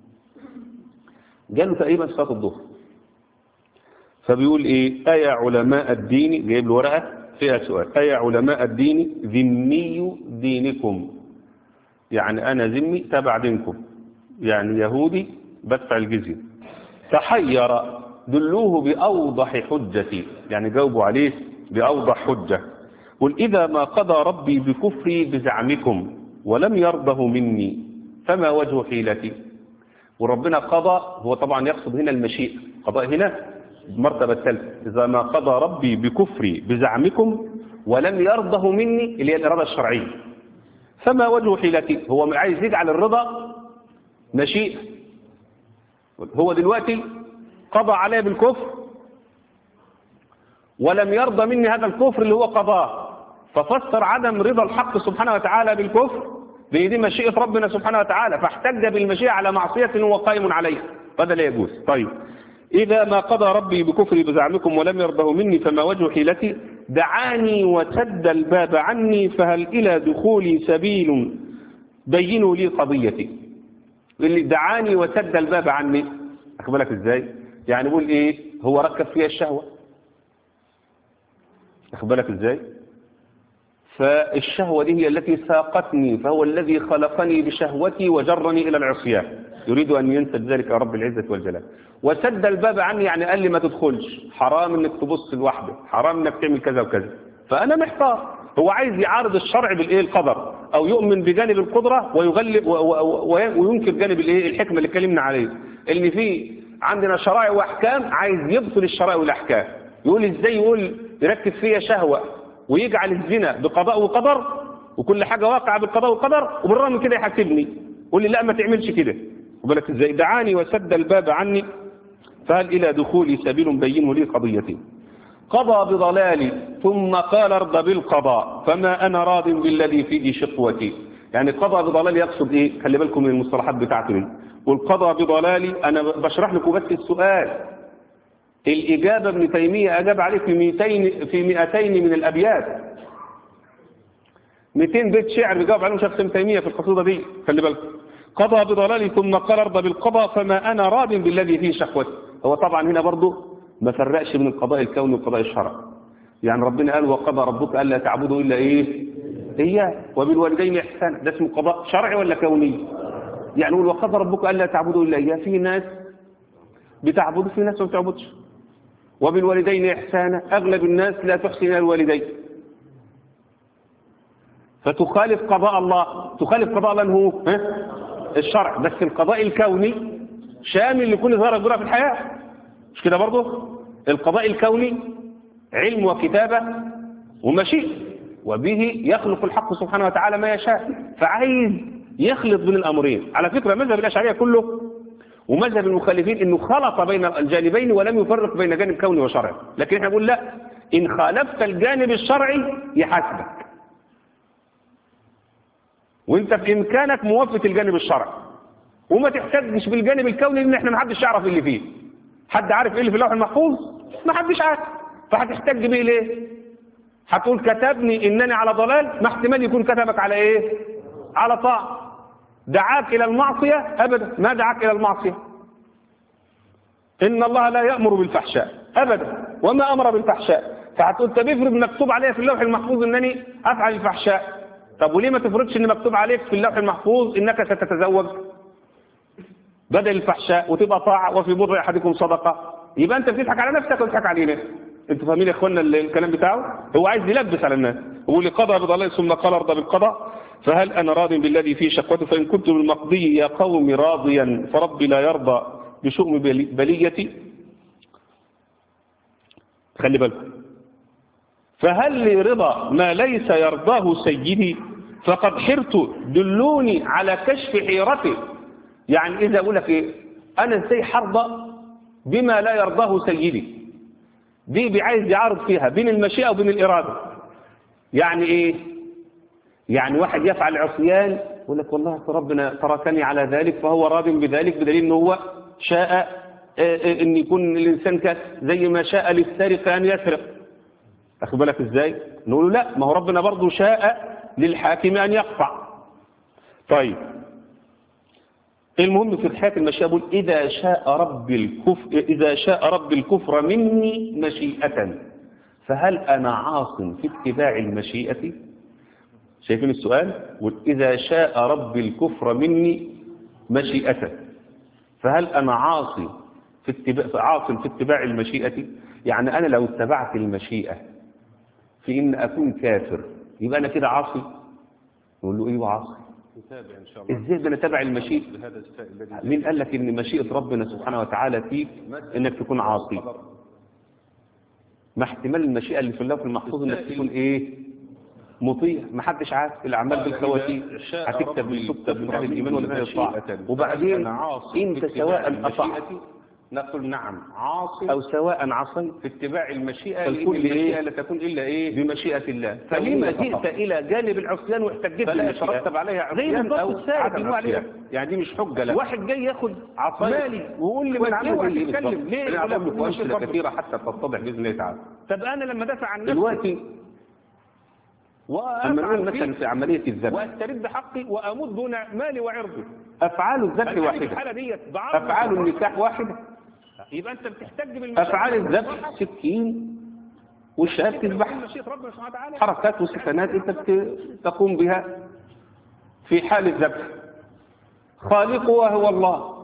جاله تقريبا صلاه الظهر فبيقول ايه ايا علماء الدين جايب له ورقه فيها سؤال ايا علماء الدين ذمي دينكم يعني انا ذمي تبع دينكم يعني يهودي بدفع الجزيه تحير دلوه بأوضح حجتي يعني جاوبوا عليه بأوضح حجة قل إذا ما قضى ربي بكفري بزعمكم ولم يرضه مني فما وجه حيلتي وربنا قضى هو طبعا يقصد هنا المشيئة قضاء هنا المرتبة الثالثة إذا ما قضى ربي بكفري بزعمكم ولم يرضه مني اللي هي الإرادة الشرعية فما وجه حيلتي هو عايز يجعل الرضا مشيئة هو دلوقتي قضى علي بالكفر ولم يرضى مني هذا الكفر اللي هو قضاه ففسر عدم رضا الحق سبحانه وتعالى بالكفر بان دي مشيئة ربنا سبحانه وتعالى فاحتج بالمشيئة على معصية هو قائم عليها هذا لا يجوز طيب إذا ما قضى ربي بكفري بزعمكم ولم يرضه مني فما وجه حيلتي دعاني وسد الباب عني فهل إلى دخولي سبيل بينوا لي قضيتي اللي دعاني وسد الباب عني أخبرك إزاي يعني يقول إيه هو ركب فيها الشهوة أخبرك إزاي فالشهوة دي هي التي ساقتني فهو الذي خلقني بشهوتي وجرني إلى العصيان يريد أن ينسب ذلك رب العزة والجلال وسد الباب عني يعني قال لي ما تدخلش حرام انك تبص لوحدك حرام انك تعمل كذا وكذا فأنا محتار هو عايز يعارض الشرع بالايه القدر او يؤمن بجانب القدرة ويغلب وينكر جانب الايه الحكمة اللي اتكلمنا عليه ان في عندنا شرائع واحكام عايز يبطل الشرائع والاحكام يقول ازاي يقول يركز فيها شهوة ويجعل الزنا بقضاء وقدر وكل حاجة واقعة بالقضاء والقدر وبالرغم من كده يحاسبني يقول لي لا ما تعملش كده وبالك ازاي دعاني وسد الباب عني فهل إلى دخولي سبيل بينه لي قضيتي قضى بضلالي ثم قال ارض بالقضاء فما أنا راض بالذي فيه شقوتي يعني قضى بضلالي يقصد إيه خلي بالكم من المصطلحات بتاعته والقضى بضلالي أنا بشرح لكم بس السؤال الإجابة ابن تيمية أجاب عليه في 200 في 200 من الأبيات 200 بيت شعر بيجاوب عليهم شيخ ابن تيمية في القصيدة دي خلي بالكم قضى بضلالي ثم قال ارضى بالقضاء فما أنا راض بالذي فيه شقوتي هو طبعا هنا برضه ما فرقش بين القضاء الكوني والقضاء الشرعي يعني ربنا قال وقضى ربك ألا تعبدوا إلا إيه إياه وبالوالدين إحسان ده اسمه قضاء شرعي ولا كوني يعني يقول وقضى ربك ألا تعبدوا إلا إياه في ناس بتعبد في ناس ما بتعبدش وبالوالدين إحسانا أغلب الناس لا تحسن الوالدين فتخالف قضاء الله تخالف قضاء الله هو ها؟ الشرع بس القضاء الكوني شامل لكل ظاهرة جرى في الحياة مش كده برضه القضاء الكوني علم وكتابة ومشيئة وبه يخلق الحق سبحانه وتعالى ما يشاء فعايز يخلط بين الأمرين على فكرة مذهب الأشعرية كله ومذهب المخالفين انه خلط بين الجانبين ولم يفرق بين جانب كوني وشرعي لكن احنا بنقول لا ان خالفت الجانب الشرعي يحاسبك وانت في امكانك موافقه الجانب الشرعي وما تحتاجش بالجانب الكوني لان احنا ما حدش يعرف اللي فيه حد عارف ايه اللي في اللوح المحفوظ ما حدش عارف فهتحتاج بيه ليه هتقول كتبني انني على ضلال ما احتمال يكون كتبك على ايه على طاعه دعاك إلى المعصية أبدا ما دعاك إلى المعصية إن الله لا يأمر بالفحشاء أبدا وما أمر بالفحشاء فهتقول طب افرض مكتوب عليها في اللوح المحفوظ إنني أفعل الفحشاء طب وليه ما تفرضش إن مكتوب عليك في اللوح المحفوظ إنك ستتزوج بدل الفحشاء وتبقى طاعة وفي بر أحدكم صدقة يبقى أنت بتضحك على نفسك وتضحك علينا انتوا فاهمين يا اخوانا الكلام بتاعه هو عايز يلبس على الناس هو قضى بضلال ثم قال ارضى بالقضاء فهل أنا راض بالذي فيه شقوته فإن كنت بالمقضي يا قوم راضيا فربي لا يرضى بشؤم بليتي خلي بالكم فهل لي رضا ما ليس يرضاه سيدي فقد حرت دلوني على كشف حيرته يعني إذا أقول لك إيه أنا ازاي حرضى بما لا يرضاه سيدي دي بعايز يعارض فيها بين المشيئة وبين الإرادة يعني إيه يعني واحد يفعل عصيان يقول لك والله ربنا تركني على ذلك فهو راض بذلك بدليل ان هو شاء ان يكون الانسان كان زي ما شاء للسارق ان يسرق اخد بالك ازاي نقول له لا ما هو ربنا برضه شاء للحاكم ان يقطع طيب المهم في الحياة المشيئة بقول إذا شاء رب الكفر إذا شاء رب الكفر مني مشيئة فهل أنا عاص في اتباع المشيئة شايفين السؤال إذا شاء رب الكفر مني مشيئته فهل أنا عاصي في اتباع عاص في اتباع المشيئة يعني أنا لو اتبعت المشيئة في إن أكون كافر يبقى أنا كده عاصي نقول له إيه عاصي نتابع إن شاء الله إزاي ده نتبع المشيئة بهذا السائل الذي مين قال لك إن مشيئة ربنا سبحانه وتعالى فيك إنك تكون عاصي ما احتمال المشيئة اللي في اللوح المحفوظ إنك تكون إيه مطيع ما حدش عارف الأعمال قال بالخواتيم إذا شاء هتكتب ربي تكتب من كفر أهل الإيمان ولا من أهل الطاعة مشيئة وبعدين فأنا عاصي أنت في اتباع سواء المشيئة أطعت نقول نعم عاصي أو سواء عصيت في اتباع المشيئة فالكل لأن المشيئة إيه؟ لا تكون إلا إيه بمشيئة الله فلما فلما جئت إلى جانب العصيان واحتجت فلا بالمشيئة يترتب عليها زي عصيان بالضبط أو السائل عدم بيقولوا عليها. عصيان يعني دي مش حجة لك واحد جاي ياخد عصاية. مالي ويقول لي وأنا ما عامل اوعى زي إيه تتكلم بالظبط؟ ليه أنا يقول أقول لك لكم مش أمثلة الفضل. كثيرة حتى تتضح بإذن الله تعالى طب انا لما دافع عن نفسي دلوقتي أما نقول وأفعل مثلا فيه في عملية الذبح وأسترد حقي وأموت دون مالي وعرضي أفعال الذبح هل في واحدة الحالة ديت بعرض أفعال النكاح واحدة يبقى أنت بتحتج بالمشيئة أفعال الذبح سكين والشهادة تذبح مشيئة ربنا سبحانه وتعالى حركات وسكنات أنت بت- تقوم بها في حال الذبح خالقه وهو الله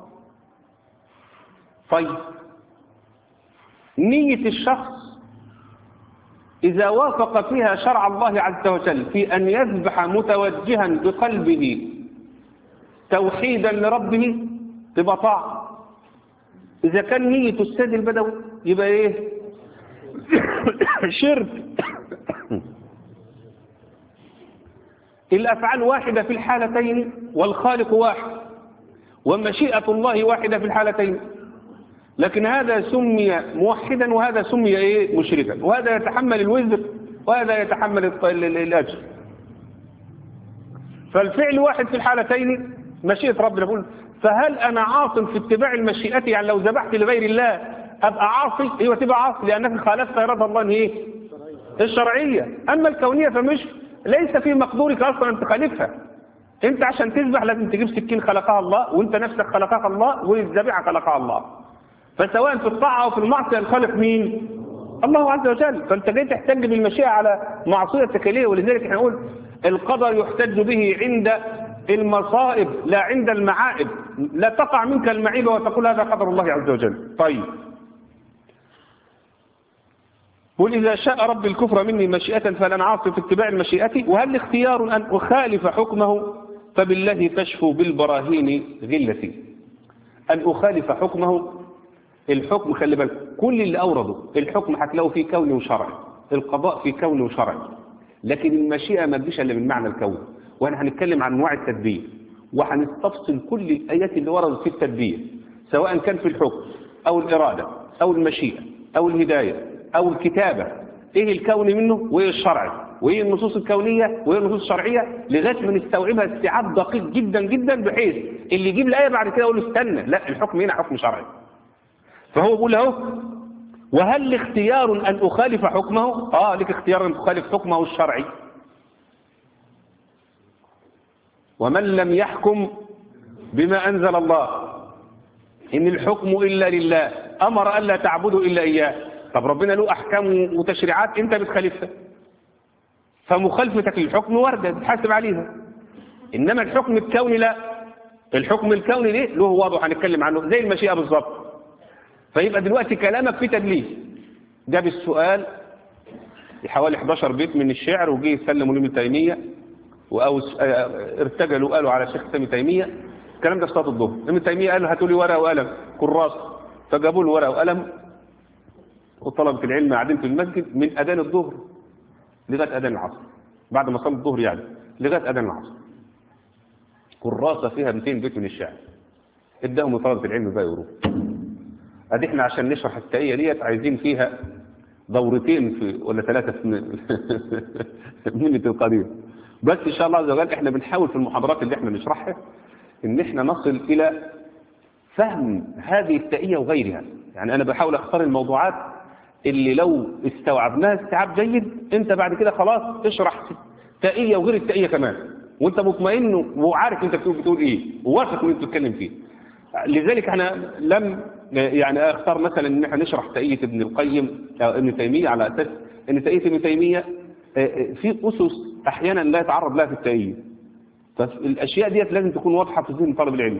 طيب نية الشخص إذا وافق فيها شرع الله عز وجل في أن يذبح متوجها بقلبه توحيدا لربه تبقى طاعة إذا كان نية السيد البدوي يبقى إيه شرك الأفعال واحدة في الحالتين والخالق واحد ومشيئة الله واحدة في الحالتين لكن هذا سمي موحدا وهذا سمي ايه مشركا وهذا يتحمل الوزر وهذا يتحمل الط- ال- ال- الاجر فالفعل واحد في الحالتين مشيئة ربنا بقول فهل انا عاصم في اتباع المشيئة يعني لو ذبحت لغير الله ابقى عاصي ايوه تبقى عاصي لانك خالفت اراده الله إن ايه الشرعية اما الكونية فمش ليس في مقدورك اصلا ان تخالفها انت عشان تذبح لازم تجيب سكين خلقها الله وانت نفسك خلقها الله والذبيحة خلقها الله فسواء في الطاعة أو في المعصية الخالق مين الله عز وجل فأنت جاي تحتج بالمشيئة على معصية تكالية ولذلك احنا نقول القدر يحتج به عند المصائب لا عند المعائب لا تقع منك المعيبة وتقول هذا قدر الله عز وجل طيب قل إذا شاء رب الكفر مني مشيئة فلن عاصي في اتباع المشيئة وهل اختيار أن أخالف حكمه فبالله تشفو بالبراهين غلتي أن أخالف حكمه الحكم خلي بالك كل اللي أورده الحكم هتلاقوا فيه كوني وشرعي القضاء فيه كوني وشرعي لكن المشيئة ما تجيش إلا من معنى الكون وأنا هنتكلم عن أنواع التدبير وهنستفصل كل الآيات اللي وردت في التدبير سواء كان في الحكم أو الإرادة أو المشيئة أو الهداية أو الكتابة إيه الكوني منه وإيه الشرعي وإيه النصوص الكونية وإيه النصوص الشرعية لغاية ما نستوعبها استيعاب دقيق جدا جدا بحيث اللي يجيب الآية بعد كده يقول له استنى لا الحكم هنا حكم شرعي فهو بيقول له وهل لي اختيار أن أخالف حكمه آه لك اختيار أن تخالف حكمه الشرعي ومن لم يحكم بما أنزل الله إن الحكم إلا لله أمر ألا تعبدوا إلا إياه طب ربنا له أحكام وتشريعات أنت بتخالفها فمخالفتك للحكم واردة تحاسب عليها إنما الحكم الكوني لا الحكم الكوني ليه له واضح هنتكلم عنه زي المشيئة بالظبط فيبقى دلوقتي كلامك في تدليس جاب السؤال حوالي 11 بيت من الشعر وجي يسلموا لابن تيمية أو ارتجلوا قالوا على شيخ ابن تيمية الكلام ده في صلاة الظهر ابن تيمية قال له هاتوا لي ورقة وقلم كراس فجابوا له ورقة وقلم وطلبة العلم قاعدين في المسجد من أذان الظهر لغاية أذان العصر بعد ما صلى الظهر يعني لغاية أذان العصر كراسة فيها 200 بيت من الشعر اداهم لطلبة العلم بقى يروح ادي احنا عشان نشرح التقية ديت عايزين فيها دورتين في ولا ثلاثة في منة القدير بس ان شاء الله عز وجل احنا بنحاول في المحاضرات اللي احنا نشرحها ان احنا نصل الى فهم هذه التقية وغيرها يعني انا بحاول اختار الموضوعات اللي لو استوعبناها استيعاب جيد انت بعد كده خلاص تشرح تقية وغير التقية كمان وانت مطمئن وعارف انت بتقول بتقول ايه وواثق ان انت بتتكلم فيه لذلك احنا لم يعني اختار مثلا ان احنا نشرح تقية ابن القيم او ابن تيمية على اساس ان تقية ابن تيمية في اسس احيانا لا يتعرض لها في التقية فالاشياء ديت لازم تكون واضحة في ذهن طالب العلم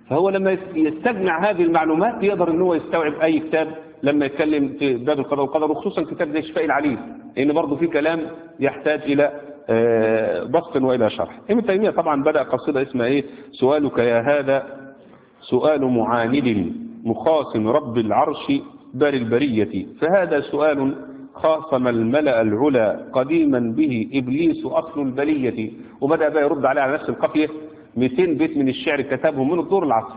فهو لما يستجمع هذه المعلومات يقدر ان هو يستوعب اي كتاب لما يتكلم في باب القضاء والقدر وخصوصا كتاب زي شفاء العليل لان برضه في كلام يحتاج الى آه، بسط والى شرح ابن تيميه طبعا بدا قصيده اسمها ايه سؤالك يا هذا سؤال معاند مخاصم رب العرش بل البريه فهذا سؤال خاصم الملأ العلا قديما به إبليس أصل البلية وبدأ بقى يرد عليه على نفس القافية 200 بيت من الشعر كتبهم من الدور العصر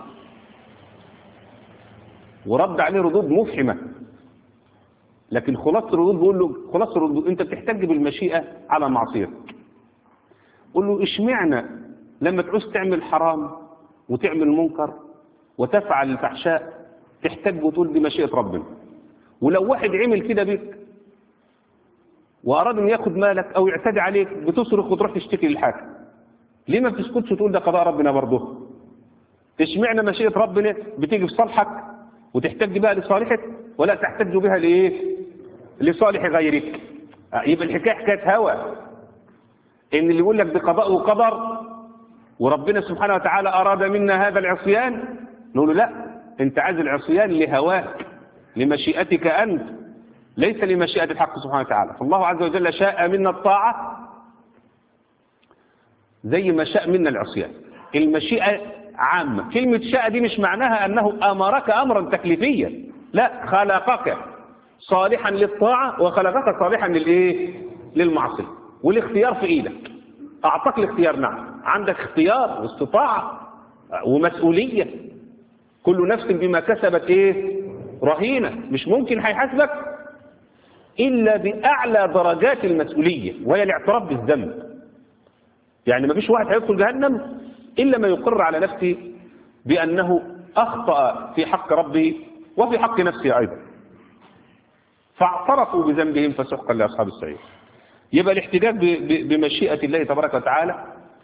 ورد عليه ردود مفحمة لكن خلاصة الردود بيقول له خلاصة الردود انت بتحتج بالمشيئة على معصية قول له اشمعنى لما تعوز تعمل حرام وتعمل منكر وتفعل الفحشاء تحتج وتقول دي مشيئة ربنا ولو واحد عمل كده بيك وأراد أن ياخد مالك أو يعتدي عليك بتصرخ وتروح تشتكي للحاكم ليه ما بتسكتش تقول ده قضاء ربنا برضه اشمعنى مشيئة ربنا بتيجي في صالحك وتحتج بها لصالحك ولا تحتج بها لإيه لصالح غيرك آه، يبقى الحكاية حكاية هوى إن اللي يقول لك بقضاء وقدر وربنا سبحانه وتعالى أراد منا هذا العصيان نقول له لا أنت عايز العصيان لهواك لمشيئتك أنت ليس لمشيئة الحق سبحانه وتعالى فالله عز وجل شاء منا الطاعة زي ما شاء منا العصيان المشيئة عامة كلمة شاء دي مش معناها أنه أمرك أمرا تكليفيا لا خلقك صالحا للطاعة وخلقك صالحا للإيه للمعصية والاختيار في إيدك أعطاك الاختيار نعم عندك اختيار واستطاعة ومسؤولية كل نفس بما كسبت إيه رهينة مش ممكن هيحاسبك إلا بأعلى درجات المسؤولية وهي الاعتراف بالذنب يعني ما فيش واحد هيدخل جهنم إلا ما يقر على نفسه بأنه أخطأ في حق ربه وفي حق نفسه أيضا فاعترفوا بذنبهم فسحقا لأصحاب السعير يبقى الاحتجاج ب- ب- بمشيئة الله تبارك وتعالى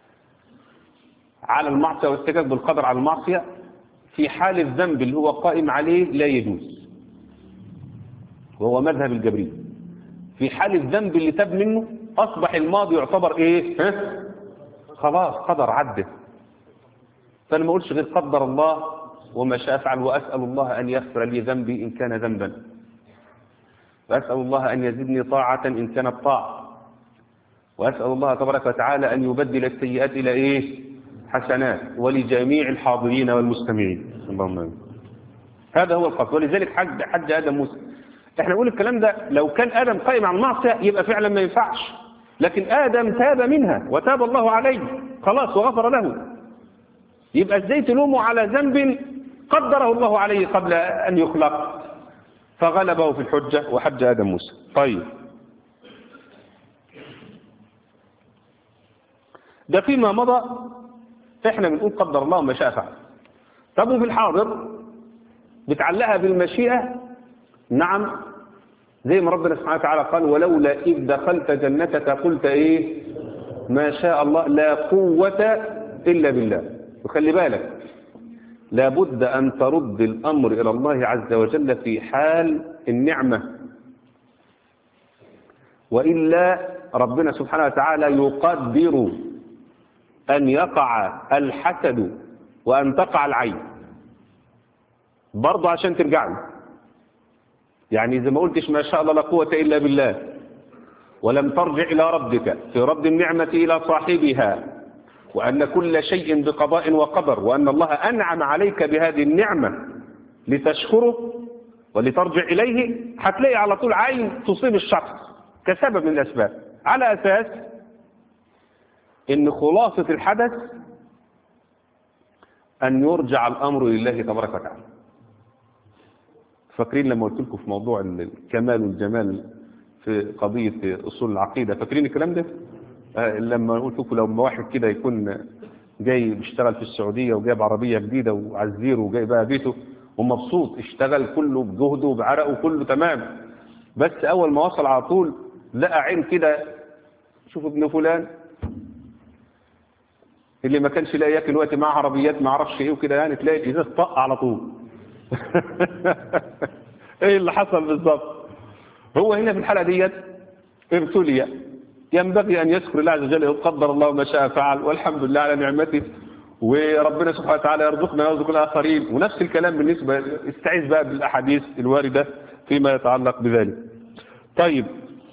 على المعصية والاحتجاج بالقدر على المعصية في حال الذنب اللي هو قائم عليه لا يجوز وهو مذهب الجبرية في حال الذنب اللي تاب منه أصبح الماضي يعتبر إيه ها؟ خلاص قدر عدت فأنا ما أقولش غير قدر الله وما شاء أفعل وأسأل الله أن يغفر لي ذنبي إن كان ذنبا وأسأل الله أن يزدني طاعة إن كانت طاعة وأسأل الله تبارك وتعالى أن يبدل السيئات إلى إيه حسنات ولجميع الحاضرين والمستمعين اللهم آمين هذا هو القصد ولذلك حج حج آدم موسى احنا نقول الكلام ده لو كان آدم قائم على المعصية يبقى فعلا ما ينفعش لكن آدم تاب منها وتاب الله عليه خلاص وغفر له يبقى ازاي تلومه على ذنب قدره الله عليه قبل أن يخلق فغلبه في الحجة وحج آدم موسى طيب ده فيما مضى احنا بنقول قدر الله ما شاء فعل طب وفي الحاضر بتعلقها بالمشيئة نعم زي ما ربنا سبحانه وتعالى قال ولولا إذ دخلت جنتك قلت إيه ما شاء الله لا قوة إلا بالله وخلي بالك لابد أن ترد الأمر إلى الله عز وجل في حال النعمة وإلا ربنا سبحانه وتعالى يقدر أن يقع الحسد وأن تقع العين برضه عشان ترجع له يعني إذا ما قلتش ما شاء الله لا قوة إلا بالله ولم ترجع إلى ربك في رد النعمة إلى صاحبها وأن كل شيء بقضاء وقدر وأن الله أنعم عليك بهذه النعمة لتشكره ولترجع إليه هتلاقي على طول عين تصيب الشخص كسبب من الأسباب على أساس إن خلاصة الحدث أن يرجع الأمر لله تبارك وتعالى فاكرين لما قلت لكم في موضوع الكمال والجمال في قضية أصول العقيدة فاكرين الكلام ده آه، لما قلت لكم لو واحد كده يكون جاي بيشتغل في السعودية وجايب عربية جديدة وعزير وجاي بقى بيته ومبسوط اشتغل كله بجهده وبعرقه كله تمام بس أول ما وصل على طول لقى عين كده شوف ابن فلان اللي ما كانش لاقي ياكل وقت معاه عربيات ما اعرفش ايه وكده يعني تلاقي الازاز طق على طول ايه اللي حصل بالظبط هو هنا في الحلقه ديت ابتلي ينبغي ان يشكر الله عز وجل قدر الله ما شاء فعل والحمد لله على نعمته وربنا سبحانه وتعالى يرزقنا ويرزق الآخرين ونفس الكلام بالنسبة استعيذ بقى بالأحاديث الواردة فيما يتعلق بذلك طيب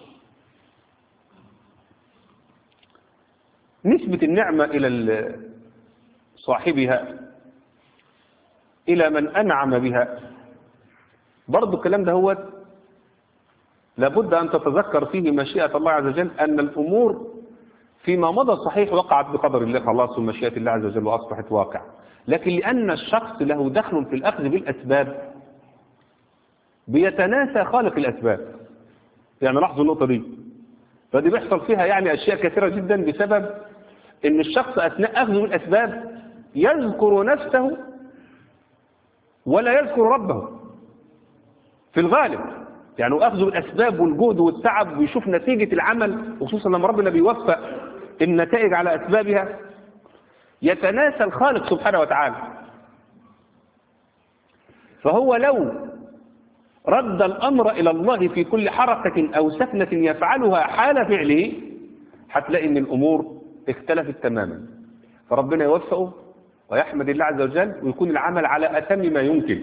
نسبة النعمة إلى صاحبها إلى من أنعم بها برضو الكلام ده هو لابد أن تتذكر فيه مشيئة الله عز وجل أن الأمور فيما مضى صحيح وقعت بقدر الله خلاص ومشيئة الله عز وجل وأصبحت واقع لكن لأن الشخص له دخل في الأخذ بالأسباب بيتناسى خالق الأسباب يعني لاحظوا النقطة دي فدي بيحصل فيها يعني أشياء كثيرة جدا بسبب أن الشخص أثناء أخذه بالأسباب يذكر نفسه ولا يذكر ربه في الغالب يعني أخذه بالأسباب والجهد والتعب ويشوف نتيجة العمل وخصوصا لما ربنا بيوفق النتائج على أسبابها يتناسى الخالق سبحانه وتعالى فهو لو رد الأمر إلى الله في كل حركة أو سكنة يفعلها حال فعله هتلاقي أن الأمور اختلفت تماما فربنا يوفقه ويحمد الله عز وجل ويكون العمل على أتم ما يمكن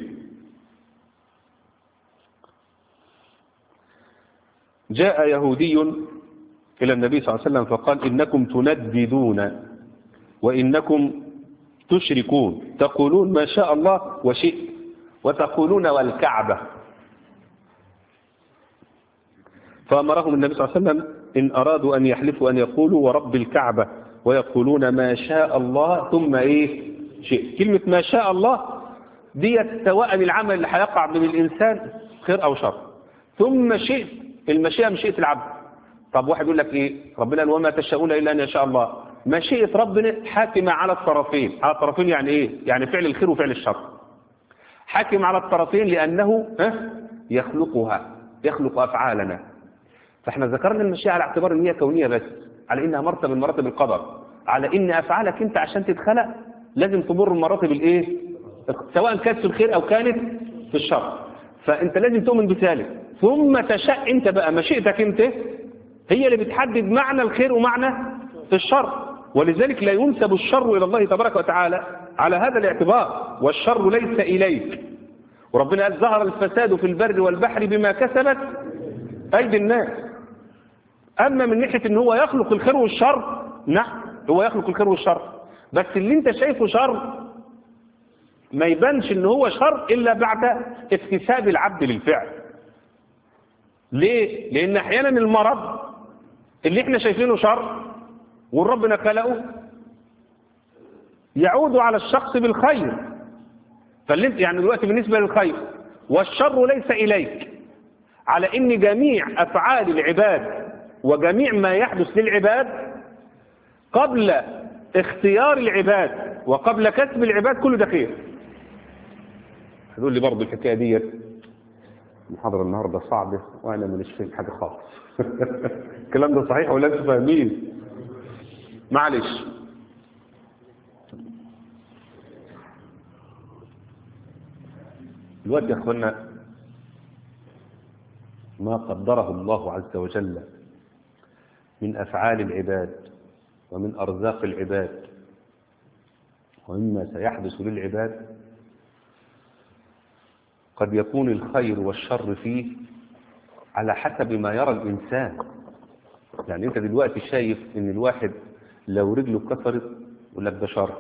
جاء يهودي إلى النبي صلى الله عليه وسلم فقال إنكم تنددون وإنكم تشركون تقولون ما شاء الله وشئت وتقولون والكعبة فأمرهم النبي صلى الله عليه وسلم إن أرادوا أن يحلفوا أن يقولوا ورب الكعبة ويقولون ما شاء الله ثم إيه شئت كلمة ما شاء الله ديت سواء العمل اللي هيقع من الإنسان خير أو شر ثم شئت المشيئة مشيئة العبد طب واحد يقول لك إيه ربنا قال وما تشاءون إلا أن يشاء الله مشيئة ربنا حاكمة على الطرفين على الطرفين يعني إيه يعني فعل الخير وفعل الشر حاكم على الطرفين لأنه ها يخلقها يخلق أفعالنا فاحنا ذكرنا المشيئة على اعتبار ان هي كونية بس على انها مرتبة من مراتب القدر على ان افعالك انت عشان تتخلق لازم تمر مراتب الايه سواء كانت في الخير او كانت في الشر فانت لازم تؤمن بذلك ثم تشاء انت بقى مشيئتك انت هي اللي بتحدد معنى الخير ومعنى الشر ولذلك لا ينسب الشر الى الله تبارك وتعالى على هذا الاعتبار والشر ليس اليك وربنا قال ظهر الفساد في البر والبحر بما كسبت ايدي الناس أما من ناحية إن هو يخلق الخير والشر نعم هو يخلق الخير والشر بس اللي أنت شايفه شر ما يبانش إن هو شر إلا بعد اكتساب العبد للفعل ليه؟ لأن أحيانا المرض اللي احنا شايفينه شر وربنا خلقه يعود على الشخص بالخير فاللي انت يعني دلوقتي بالنسبة للخير والشر ليس إليك على إن جميع أفعال العباد وجميع ما يحدث للعباد قبل اختيار العباد وقبل كسب العباد كل ده خير هتقول لي برضه الحكايه ديت المحاضره النهارده صعبه وانا مش فاهم حاجه خالص الكلام ده صحيح ولا انتوا فاهمين معلش دلوقتي يا اخوانا ما قدره الله عز وجل من أفعال العباد ومن أرزاق العباد ومما سيحدث للعباد قد يكون الخير والشر فيه على حسب ما يرى الإنسان يعني أنت دلوقتي شايف إن الواحد لو رجله اتكسرت يقول لك ده شر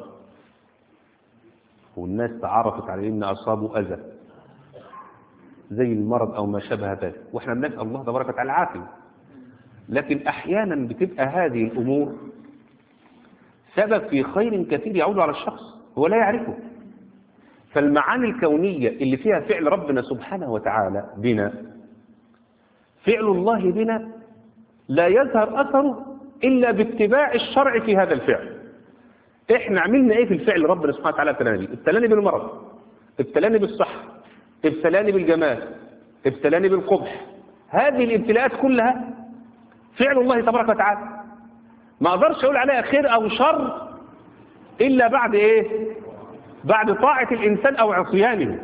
والناس تعرفت على إن أصابه أذى زي المرض أو ما شابه ذلك وإحنا بنسأل الله تبارك وتعالى العافية لكن احيانا بتبقى هذه الامور سبب في خير كثير يعود على الشخص هو لا يعرفه فالمعاني الكونية اللي فيها فعل ربنا سبحانه وتعالى بنا فعل الله بنا لا يظهر أثره إلا باتباع الشرع في هذا الفعل احنا عملنا ايه في الفعل ربنا سبحانه وتعالى ابتلاني بيه ابتلاني بالمرض ابتلاني بالصحة ابتلاني بالجمال ابتلاني بالقبح هذه الابتلاءات كلها فعل الله تبارك وتعالى ما اقدرش اقول عليها خير او شر الا بعد ايه بعد طاعة الانسان او عصيانه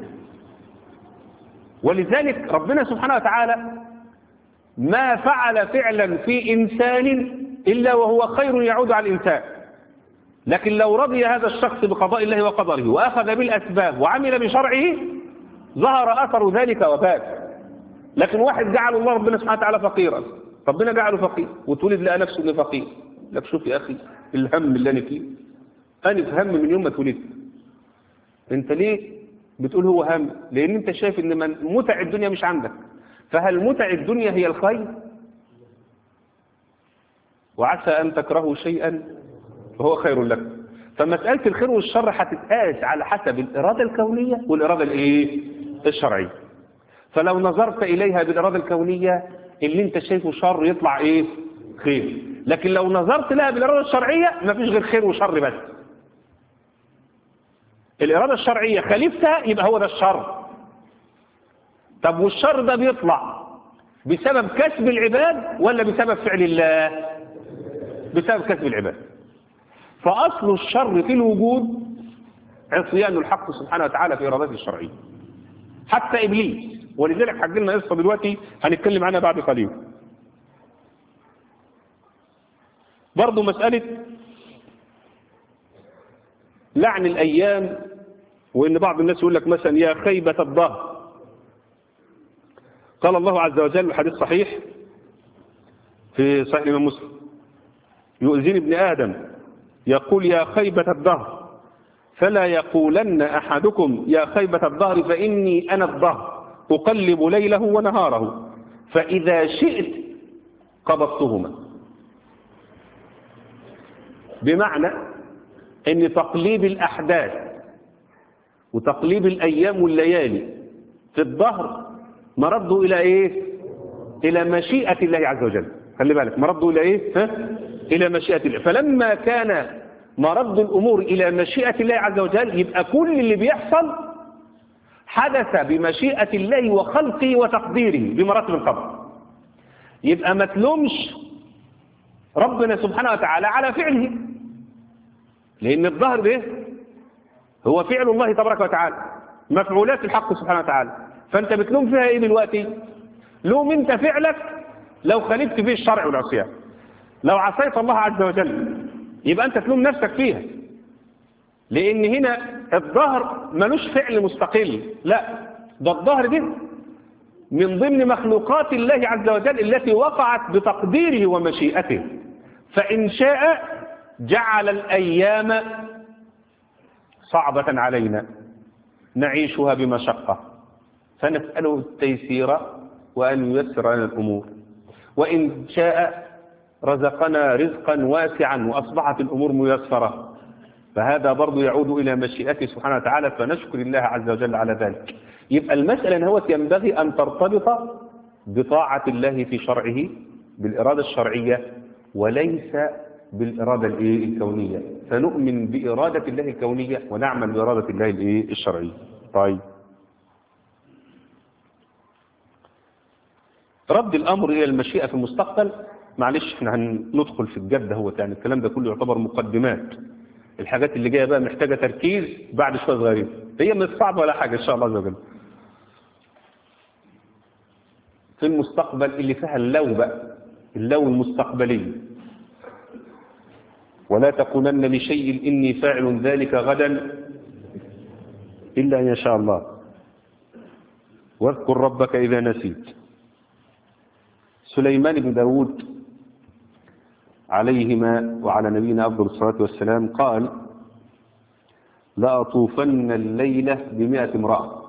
ولذلك ربنا سبحانه وتعالى ما فعل فعلا في انسان الا وهو خير يعود على الانسان لكن لو رضي هذا الشخص بقضاء الله وقدره وأخذ بالأسباب وعمل بشرعه ظهر أثر ذلك وفات لكن واحد جعل الله ربنا سبحانه وتعالى فقيرا ربنا جعله فقير وتولد لقى نفسه انه فقير لك شوف يا أخي الهم اللي أنا فيه أنا في هم من يوم ما اتولدت أنت ليه بتقول هو هم لأن أنت شايف أن من متع الدنيا مش عندك فهل متع الدنيا هي الخير وعسى أن تكرهوا شيئا فهو خير لك فمسألة الخير والشر هتتقاس على حسب الإرادة الكونية والإرادة الإيه؟ الشرعية فلو نظرت إليها بالإرادة الكونية اللي انت شايفه شر يطلع إيه؟ خير لكن لو نظرت لها بالإرادة الشرعية مفيش غير خير وشر بس الإرادة الشرعية خليفتها يبقى هو ده الشر طب والشر ده بيطلع بسبب كسب العباد ولا بسبب فعل الله بسبب كسب العباد فأصل الشر في الوجود عصيان الحق سبحانه وتعالى في إرادته الشرعية حتى إبليس ولذلك حق لنا قصة دلوقتي هنتكلم عنها بعد قليل برضو مسألة لعن الأيام وإن بعض الناس يقول لك مثلا يا خيبة الظهر قال الله عز وجل الحديث صحيح في صحيح الإمام مسلم يؤذيني ابن آدم يقول يا خيبة الدهر فلا يقولن أحدكم يا خيبة الدهر فإني أنا الدهر أقلب ليله ونهاره فإذا شئت قبضتهما بمعنى أن تقليب الأحداث وتقليب الأيام والليالي في الظهر مرده إلى إيه إلى مشيئة الله عز وجل خلي بالك مرده إلى إيه ها؟ إلى مشيئة الله فلما كان مرد الأمور إلى مشيئة الله عز وجل يبقى كل اللي بيحصل حدث بمشيئة الله وخلقه وتقديره بمراتب القدر يبقى ما تلومش ربنا سبحانه وتعالى على فعله لأن الظهر ده هو فعل الله تبارك وتعالى مفعولات الحق سبحانه وتعالى فأنت بتلوم فيها إيه دلوقتي لوم أنت فعلك لو خالفت فيه الشرع والعصيان لو عصيت الله عز وجل يبقى أنت تلوم نفسك فيها لأن هنا الظهر ملوش فعل مستقل لا ده الظهر ده من ضمن مخلوقات الله عز وجل التي وقعت بتقديره ومشيئته فإن شاء جعل الأيام صعبة علينا نعيشها بمشقة فنسأله التيسير وأن ييسر لنا الأمور وإن شاء رزقنا رزقا واسعا وأصبحت الأمور ميسرة فهذا برضو يعود إلى مشيئته سبحانه وتعالى فنشكر الله عز وجل على ذلك يبقى المسألة هو ينبغي أن ترتبط بطاعة الله في شرعه بالإرادة الشرعية وليس بالإرادة الإيه الكونية فنؤمن بإرادة الله الكونية ونعمل بإرادة الله الإيه الشرعية طيب رد الأمر إلى المشيئة في المستقبل معلش احنا هندخل في الجد هو يعني الكلام ده كله يعتبر مقدمات الحاجات اللي جايه بقى محتاجه تركيز بعد شويه صغيرين هي مش صعبه ولا حاجه ان شاء الله عز وجل في المستقبل اللي فيها اللو بقى اللو المستقبلي ولا تقولن لشيء اني فاعل ذلك غدا الا ان يشاء الله واذكر ربك اذا نسيت سليمان بن داود عليهما وعلى نبينا أفضل الصلاة والسلام قال لأطوفن الليلة بمئة امرأة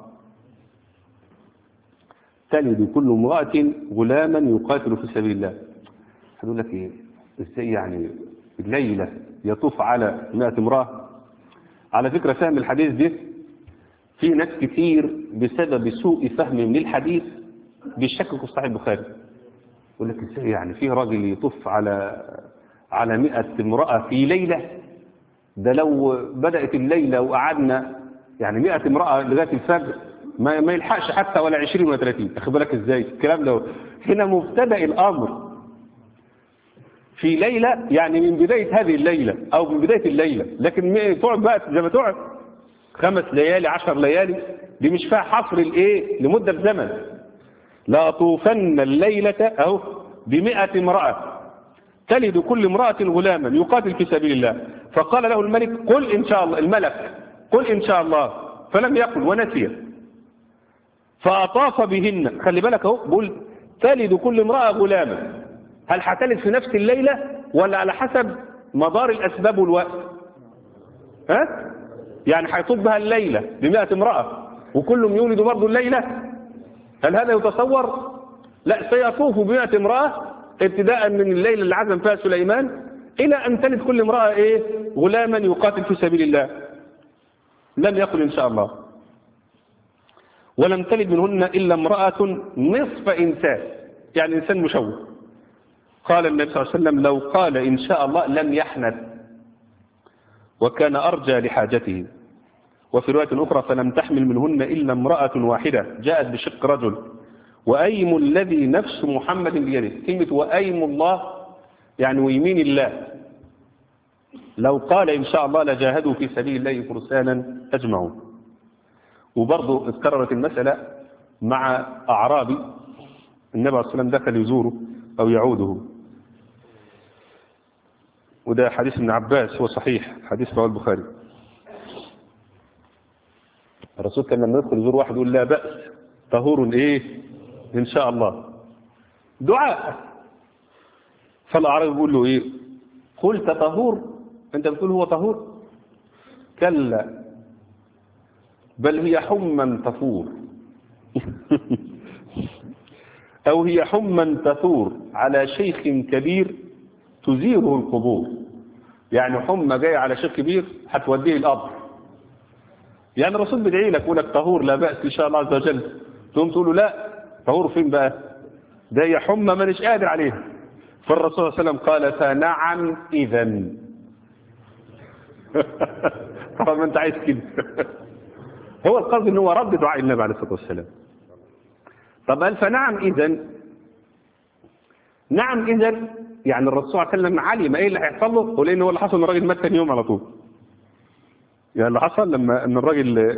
تلد كل امرأة غلاما يقاتل في سبيل الله هقول لك ايه ازاي يعني الليلة يطوف على مئة امرأة على فكرة فهم الحديث ده في ناس كتير بسبب سوء فهم من الحديث بيشككوا في صحيح البخاري يقول لك ازاي يعني في راجل يطوف على على 100 امرأة في ليلة ده لو بدأت الليلة وقعدنا يعني 100 امرأة لغاية الفجر ما ما يلحقش حتى ولا 20 ولا 30 اخد بالك ازاي الكلام ده هنا مبتدأ الامر في ليلة يعني من بداية هذه الليلة او من بداية الليلة لكن تقعد بقى زي ما تقعد خمس ليالي عشر ليالي دي مش فيها حصر الايه لمدة زمن لا طوفن الليلة اهو بمئة امرأة تلد كل امرأة غلاما يقاتل في سبيل الله فقال له الملك قل إن شاء الله الملك قل إن شاء الله فلم يقل ونسي فأطاف بهن خلي بالك اهو بقول تلد كل امرأة غلاما هل هتلد في نفس الليلة ولا على حسب مدار الأسباب والوقت ها يعني هيطوف بها الليلة بمئة امرأة وكلهم يولدوا برضه الليلة هل هذا يتصور لا سيطوف بمئة امرأة ابتداء من الليلة اللي عزم فيها سليمان إلى أن تلد كل امرأة إيه غلاما يقاتل في سبيل الله لم يقل إن شاء الله ولم تلد منهن إلا امرأة نصف إنسان يعني إنسان مشوه قال النبي صلى الله عليه وسلم لو قال إن شاء الله لم يحنث وكان أرجى لحاجته وفي رواية أخرى فلم تحمل منهن إلا امرأة واحدة جاءت بشق رجل وأيم الذي نفس محمد بيده كلمة وأيم الله يعني ويمين الله لو قال إن شاء الله لجاهدوا في سبيل الله فرسانا أجمعون وبرضه اتكررت المسألة مع أعرابي النبي عليه الصلاة والسلام دخل يزوره أو يعوده وده حديث ابن عباس هو صحيح حديث رواه البخاري الرسول كان لما يدخل يزور واحد يقول لا بأس طهور ايه ان شاء الله دعاء فالاعرابي بيقول له ايه قلت طهور انت بتقول هو طهور كلا بل هي حما تثور او هي حما تثور على شيخ كبير تزيره القبور يعني حمى جاي على شيخ كبير هتوديه القبر يعني الرسول بيدعي لك يقول لك طهور لا بأس إن شاء الله عز وجل تقوم تقول له لا طهور فين بقى ده هي حمى مانيش قادر عليها فالرسول صلى الله عليه وسلم قال فنعم إذا طبعا ما انت عايز كده هو القصد ان هو رد دعاء النبي عليه الصلاة والسلام طب قال فنعم إذا نعم إذا يعني الرسول صلى الله عليه وسلم علم ايه اللي هيحصل له ولان هو اللي حصل ان الراجل مات ثاني يوم على طول يعني اللي حصل لما ان الراجل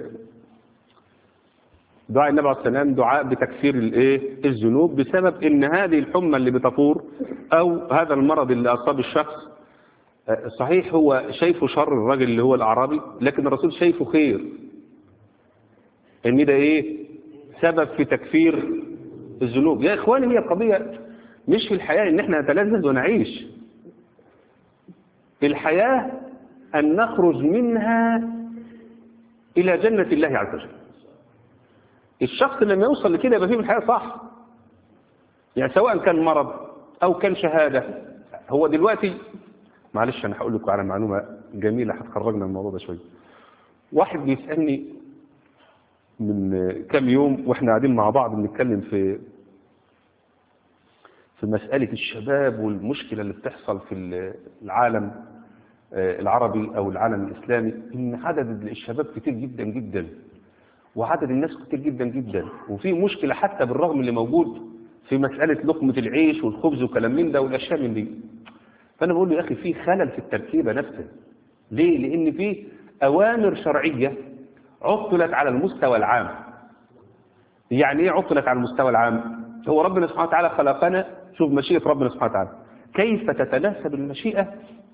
دعاء النبي عليه السلام دعاء بتكفير الايه الذنوب بسبب ان هذه الحمى اللي بتفور او هذا المرض اللي اصاب الشخص صحيح هو شايفه شر الراجل اللي هو الاعرابي لكن الرسول شايفه خير ان ده ايه سبب في تكفير الذنوب يا اخواني هي القضيه مش في الحياه ان احنا نتلذذ ونعيش الحياه ان نخرج منها الى جنه الله عز وجل الشخص لما يوصل لكده يبقى فيه الحياه صح يعني سواء كان مرض او كان شهاده هو دلوقتي معلش انا هقول لكم على معلومه جميله هتخرجنا من الموضوع ده شويه واحد بيسالني من كام يوم واحنا قاعدين مع بعض بنتكلم في في مسألة الشباب والمشكلة اللي بتحصل في العالم العربي أو العالم الإسلامي إن عدد الشباب كتير جدا جدا وعدد الناس كتير جدا جدا وفي مشكلة حتى بالرغم اللي موجود في مسألة لقمة العيش والخبز وكلام من ده والأشياء من دي فأنا بقول له يا أخي في خلل في التركيبة نفسها ليه؟ لأن في أوامر شرعية عطلت على المستوى العام يعني ايه عطلت على المستوى العام هو ربنا سبحانه وتعالى خلقنا شوف مشيئة ربنا سبحانه وتعالى كيف تتناسب المشيئة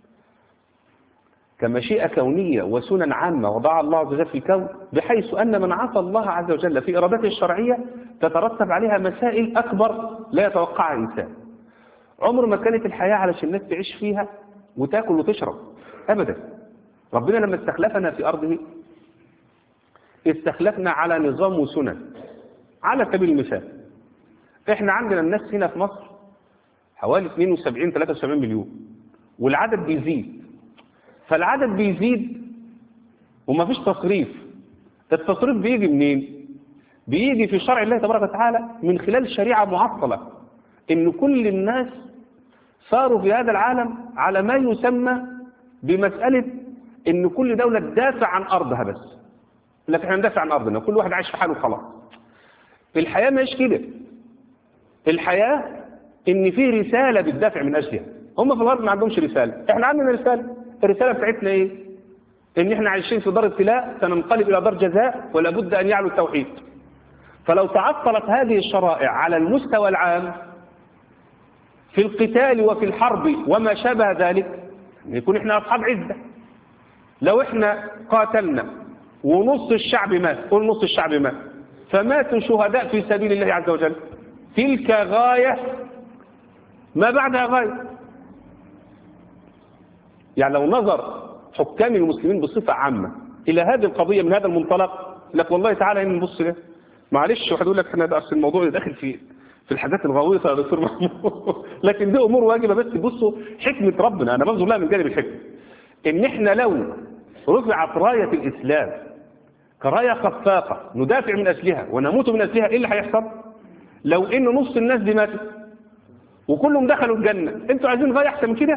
كمشيئة كونية وسنن عامة وضع الله عز وجل في الكون بحيث أن من عصى الله عز وجل في إرادته الشرعية تترتب عليها مسائل أكبر لا يتوقعها إنسان عمر ما كانت الحياة علشان الناس تعيش فيها وتاكل وتشرب أبدا ربنا لما استخلفنا في أرضه استخلفنا على نظام وسنن على سبيل المثال احنا عندنا الناس هنا في مصر حوالي 72 73 مليون والعدد بيزيد فالعدد بيزيد ومفيش تصريف التصريف بيجي منين بيجي في شرع الله تبارك وتعالى من خلال شريعة معطلة ان كل الناس صاروا في هذا العالم على ما يسمى بمسألة ان كل دولة تدافع عن ارضها بس لكن احنا ندافع عن ارضنا كل واحد عايش في حاله خلاص الحياة مش كده الحياة ان في رسالة بتدافع من اجلها هم في الارض ما عندهمش رسالة احنا عندنا رسالة الرسالة بتاعتنا ايه ان احنا عايشين في دار ابتلاء سننقلب الى دار جزاء ولا بد ان يعلو التوحيد فلو تعطلت هذه الشرائع على المستوى العام في القتال وفي الحرب وما شابه ذلك يكون احنا أصحاب عزة لو احنا قاتلنا ونص الشعب مات قول نص الشعب مات فماتوا شهداء في سبيل الله عز وجل تلك غاية ما بعدها غاية يعني لو نظر حكام المسلمين بصفة عامة إلى هذه القضية من هذا المنطلق لك والله تعالى إن نبص له معلش واحد يقول لك احنا ده اصل الموضوع داخل في في الحاجات الغويطة يا دكتور محمود لكن دي أمور واجبة بس بصوا حكمة ربنا أنا بنظر لها من جانب الحكمة إن احنا لو رفعت راية الإسلام كراية خفاقة ندافع من أجلها ونموت من أجلها إيه اللي هيحصل؟ لو إن نص الناس دي ماتت وكلهم دخلوا الجنة انتوا عايزين غاية أحسن من كده؟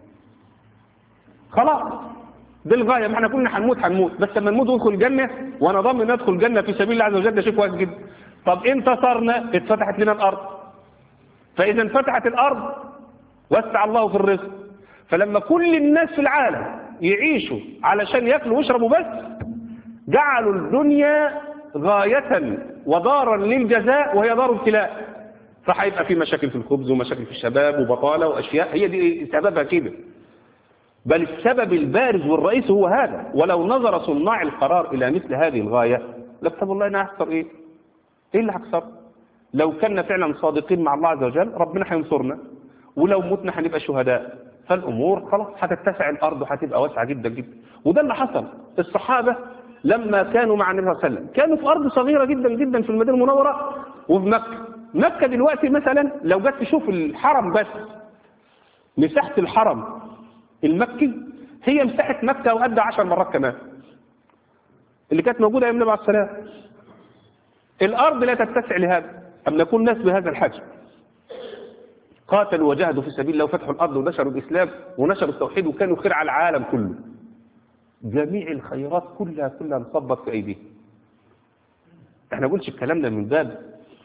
خلاص دي الغاية ما احنا كنا هنموت هنموت بس لما نموت وندخل الجنة وانا ضامن ندخل الجنة في سبيل الله عز وجل ده شيء كويس جدا طب انتصرنا اتفتحت لنا الارض فاذا انفتحت الارض وسع الله في الرزق فلما كل الناس في العالم يعيشوا علشان ياكلوا ويشربوا بس جعلوا الدنيا غاية ودارا للجزاء وهي دار ابتلاء فهيبقى في مشاكل في الخبز ومشاكل في الشباب وبطالة واشياء هي دي سببها كده بل السبب البارز والرئيس هو هذا ولو نظر صناع القرار إلى مثل هذه الغاية لكتب الله أنا هخسر إيه إيه اللي هخسر لو كنا فعلا صادقين مع الله عز وجل ربنا هينصرنا ولو متنا هنبقى شهداء فالأمور خلاص هتتسع الأرض وهتبقى واسعة جدا جدا وده اللي حصل الصحابة لما كانوا مع النبي صلى الله عليه وسلم كانوا في أرض صغيرة جدا جدا في المدينة المنورة وفي مكة مكة دلوقتي مثلا لو جت تشوف الحرم بس مساحة الحرم المكي هي مساحة مكة وقد عشر مرات كمان اللي كانت موجودة أيام النبي عليه السلام الأرض لا تتسع لهذا أم نكون ناس بهذا الحجم قاتلوا وجاهدوا في سبيل الله وفتحوا الأرض ونشروا الإسلام ونشروا التوحيد وكانوا خير على العالم كله جميع الخيرات كلها كلها انصبت في أيديهم احنا قلتش الكلام ده من باب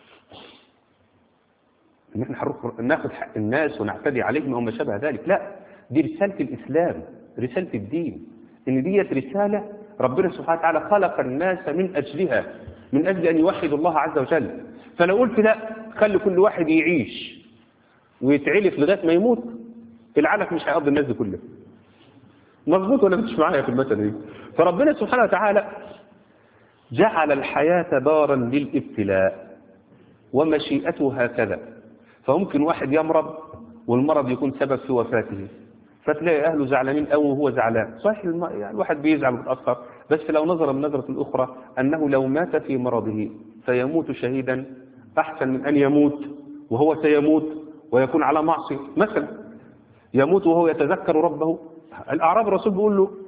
ان احنا هنروح ناخد حق الناس ونعتدي عليهم او ما شابه ذلك لا دي رسالة الإسلام رسالة الدين إن ديت رسالة ربنا سبحانه وتعالى خلق الناس من أجلها من أجل أن يوحدوا الله عز وجل فلو قلت لا خلي كل واحد يعيش ويتعلف لغاية ما يموت العلف مش هيقضي الناس دي كلها مظبوط ولا مش معايا في المثل دي فربنا سبحانه وتعالى جعل الحياة دارا للابتلاء ومشيئته هكذا فممكن واحد يمرض والمرض يكون سبب في وفاته فتلاقي أهله زعلانين قوي وهو زعلان صحيح الم... يعني الواحد بيزعل ويتأثر بس لو نظر النظرة الأخرى أنه لو مات في مرضه فيموت شهيدا أحسن من أن يموت وهو سيموت ويكون على معصية مثلا يموت وهو يتذكر ربه الأعراب الرسول بيقول له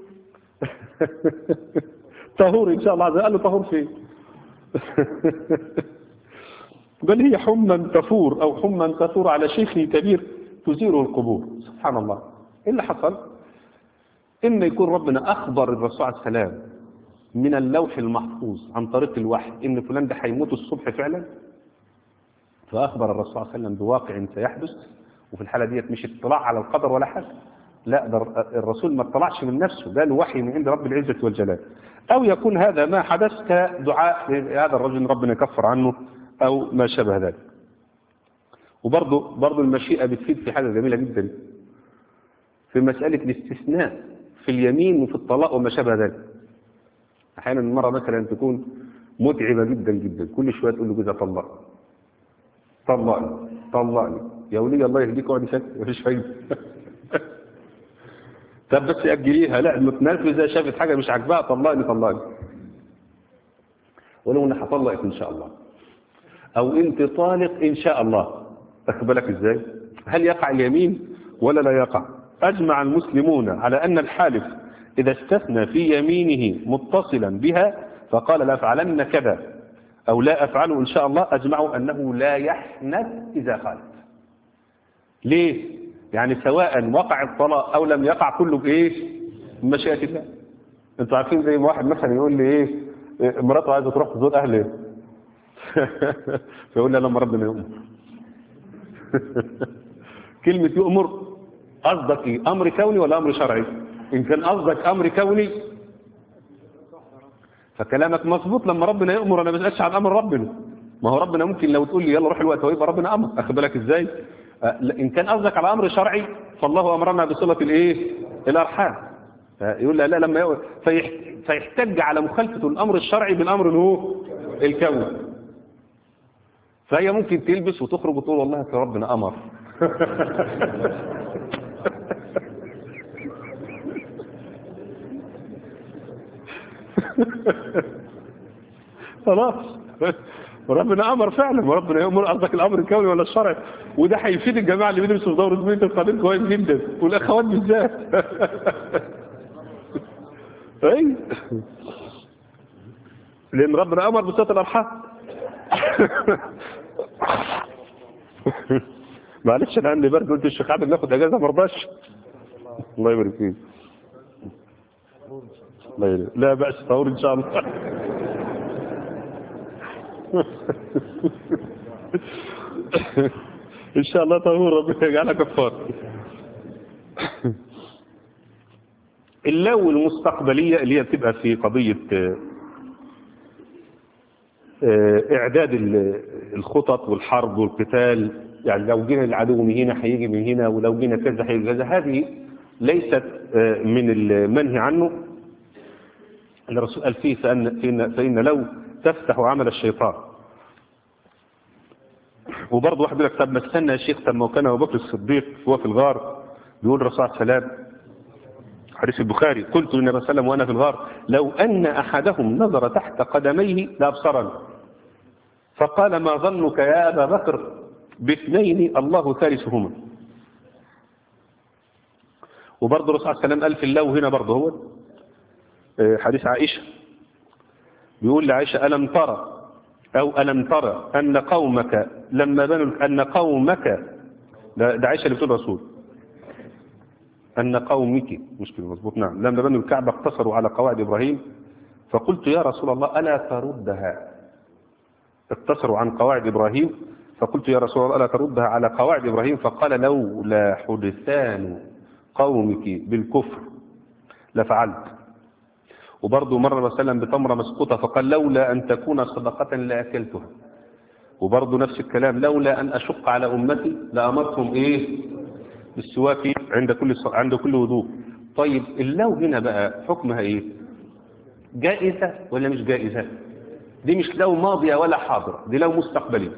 طهور إن شاء الله عز وجل قال له طهور فين بل هي حما تفور أو حما تثور على شيخ كبير تزيره القبور سبحان الله إيه اللي حصل إن يكون ربنا أخبر الرسول عليه السلام من اللوح المحفوظ عن طريق الوحي إن فلان ده هيموت الصبح فعلا فأخبر الرسول صلى الله عليه وسلم بواقع سيحدث وفي الحالة ديت مش اطلاع على القدر ولا حاجة لا ده الرسول ما اطلعش من نفسه ده الوحي من عند رب العزة والجلال أو يكون هذا ما حدث كدعاء هذا الرجل ربنا يكفر عنه أو ما شابه ذلك وبرضه برضه المشيئة بتفيد في حاجة جميلة جدا في مسألة الاستثناء في اليمين وفي الطلاق وما شابه ذلك أحيانا المرأة مثلا تكون متعبة جدا جدا كل شوية تقول له جوزها طلق طلقني طلقني يا ولي الله يهديك اقعدي ساكت مفيش فايدة طب بس أجليها لا المتنرفزة شافت حاجة مش عاجباها طلقني طلقني ولو أنا هطلقك إن شاء الله أو أنت طالق إن شاء الله أخذ بالك إزاي هل يقع اليمين ولا لا يقع أجمع المسلمون على أن الحالف إذا استثنى في يمينه متصلا بها فقال لا أفعلن كذا أو لا أفعله إن شاء الله أجمعوا أنه لا يحنث إذا خالف ليه يعني سواء وقع الطلاق أو لم يقع كله بإيه بمشيئة الله انتوا عارفين زي ما واحد مثلا يقول لي ايه مراته عايزه تروح تزور اهلي فيقول لي لما ربنا يؤمر كلمة يؤمر قصدك ايه امر كوني ولا امر شرعي ان كان قصدك امر كوني فكلامك مظبوط لما ربنا يأمر انا ما بسألش عن امر ربنا ما هو ربنا ممكن لو تقول لي يلا روح الوقت ويبقى ربنا امر اخد بالك ازاي آه، لا، إن كان قصدك على أمر شرعي فالله أمرنا بصلة الإيه الأرحام آه، يقول لا لا لما يقول فيح فيحتج على مخالفة الأمر الشرعي بالأمر اللي هو الكوني فهي ممكن تلبس وتخرج وتقول والله يا ربنا أمر خلاص وربنا امر فعلا وربنا يامر قصدك الامر الكوني ولا الشرعي وده هيفيد الجماعه اللي بيدرسوا في دوره بنت القانون كويس جدا والاخوات بالذات اي لان ربنا امر بصله الارحام معلش انا عندي برد قلت الشيخ عادل ناخد اجازه ما رضاش الله يبارك فيك الله يبارك. لا باس طهور ان شاء الله ان شاء الله طهور ربنا يجعلها كفار اللو المستقبليه اللي هي بتبقى في قضيه آه، آه، اعداد ال- الخطط والحرب والقتال يعني لو جينا العدو من هنا هيجي من هنا ولو جينا كذا هيجي كذا هذه ليست آه، من المنهي عنه الرسول قال فيه فإن, فإن, فإن لو تفتح عمل الشيطان وبرضه واحد يقول لك طب ما استنى يا شيخ طب ما هو كان ابو بكر الصديق هو في الغار بيقول الرسول عليه السلام حديث البخاري قلت للنبي صلى الله عليه وسلم وانا في الغار لو ان احدهم نظر تحت قدميه لابصرني فقال ما ظنك يا ابا بكر باثنين الله ثالثهما وبرضه الرسول عليه السلام قال في اللو هنا برضه هو آه، حديث عائشه بيقول لعائشه الم ترى أو ألم ترى أن قومك لما بنوا أن قومك ده ده عائشة اللي بتقول الرسول أن قومك مش كده مظبوط نعم لما بنوا الكعبة اقتصروا على قواعد إبراهيم فقلت يا رسول الله ألا تردها اقتصروا عن قواعد إبراهيم فقلت يا رسول الله ألا تردها على قواعد إبراهيم فقال لولا حدثان قومك بالكفر لفعلت وبرضه مر وسلم بتمرة مسقوطة فقال لولا أن تكون صدقة لأكلتها وبرضه نفس الكلام لولا أن أشق على أمتي لأمرتهم إيه بالسواك عند كل ص- عند كل وضوء طيب اللو هنا بقى حكمها إيه جائزة ولا مش جائزة دي مش لو ماضية ولا حاضرة دي لو مستقبلية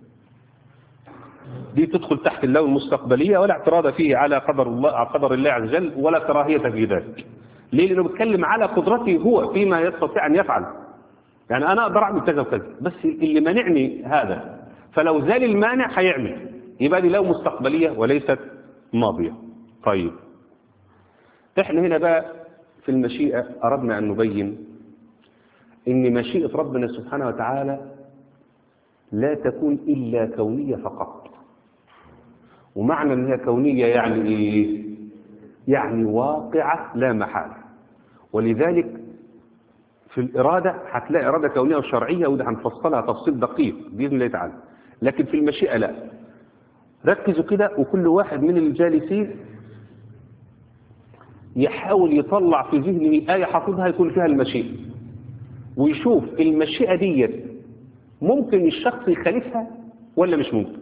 دي تدخل تحت اللو المستقبلية ولا اعتراض فيه على قدر الله على قدر الله عز وجل ولا كراهية في ذلك ليه لانه بيتكلم على قدرته هو فيما يستطيع ان يفعل يعني انا اقدر اعمل كذا وكذا بس اللي مانعني هذا فلو زال المانع هيعمل يبقى دي لو مستقبليه وليست ماضيه طيب احنا هنا بقى في المشيئه اردنا ان نبين ان مشيئه ربنا سبحانه وتعالى لا تكون الا كونيه فقط ومعنى ان هي كونيه يعني ايه يعني واقعة لا محالة ولذلك في الإرادة هتلاقي إرادة كونية وشرعية وده هنفصلها تفصيل دقيق بإذن الله تعالى لكن في المشيئة لا ركزوا كده وكل واحد من الجالسين يحاول يطلع في ذهنه آية حافظها يكون فيها المشيئة ويشوف المشيئة ديت ممكن الشخص يخالفها ولا مش ممكن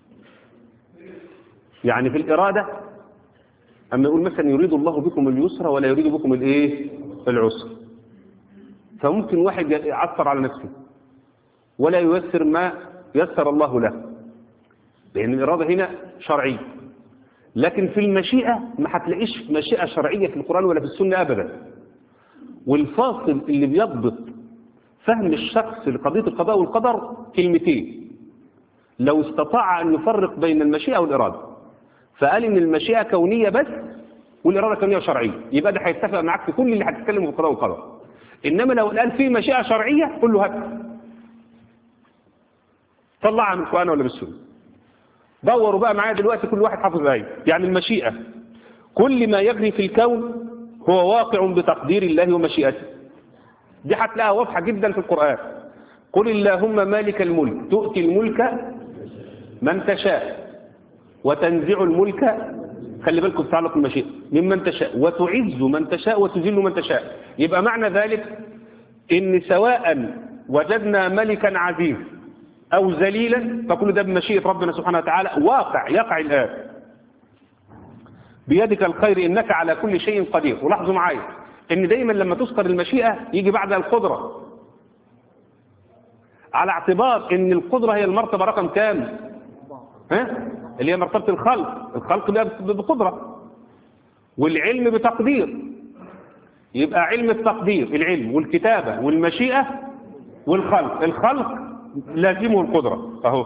يعني في الإرادة أما يقول مثلا يريد الله بكم اليسر ولا يريد بكم الايه العسر فممكن واحد يعثر على نفسه ولا ييسر ما يسر الله له لأن الإرادة هنا شرعية لكن في المشيئة ما هتلاقيش مشيئة شرعية في القرآن ولا في السنة أبدا والفاصل اللي بيضبط فهم الشخص لقضية القضاء والقدر كلمتين لو استطاع أن يفرق بين المشيئة والإرادة فقال ان المشيئة كونية بس والإرادة كونية وشرعية يبقى ده هيتفق معاك في كل اللي هتتكلم في القضاء والقدر إنما لو قال في مشيئة شرعية قل له هات طلعها من القرآن ولا بالسنة دوروا بقى معايا دلوقتي كل واحد حافظ آية يعني المشيئة كل ما يجري في الكون هو واقع بتقدير الله ومشيئته دي هتلاقيها واضحة جدا في القرآن قل اللهم مالك الملك تؤتي الملك من تشاء وتنزع الملك خلي بالكم تعلق المشيئة ممن تشاء وتعز من تشاء وتذل من تشاء يبقى معنى ذلك ان سواء وجدنا ملكا عزيز أو ذليلا فكل ده بمشيئة ربنا سبحانه وتعالى واقع يقع الآن بيدك الخير إنك على كل شيء قدير ولاحظوا معايا إن دايما لما تذكر المشيئة يجي بعدها القدرة على اعتبار إن القدرة هي المرتبة رقم كام ها اللي هي مرتبة الخلق الخلق ده بقدرة والعلم بتقدير يبقى علم التقدير العلم والكتابة والمشيئة والخلق الخلق لازمه القدرة اهو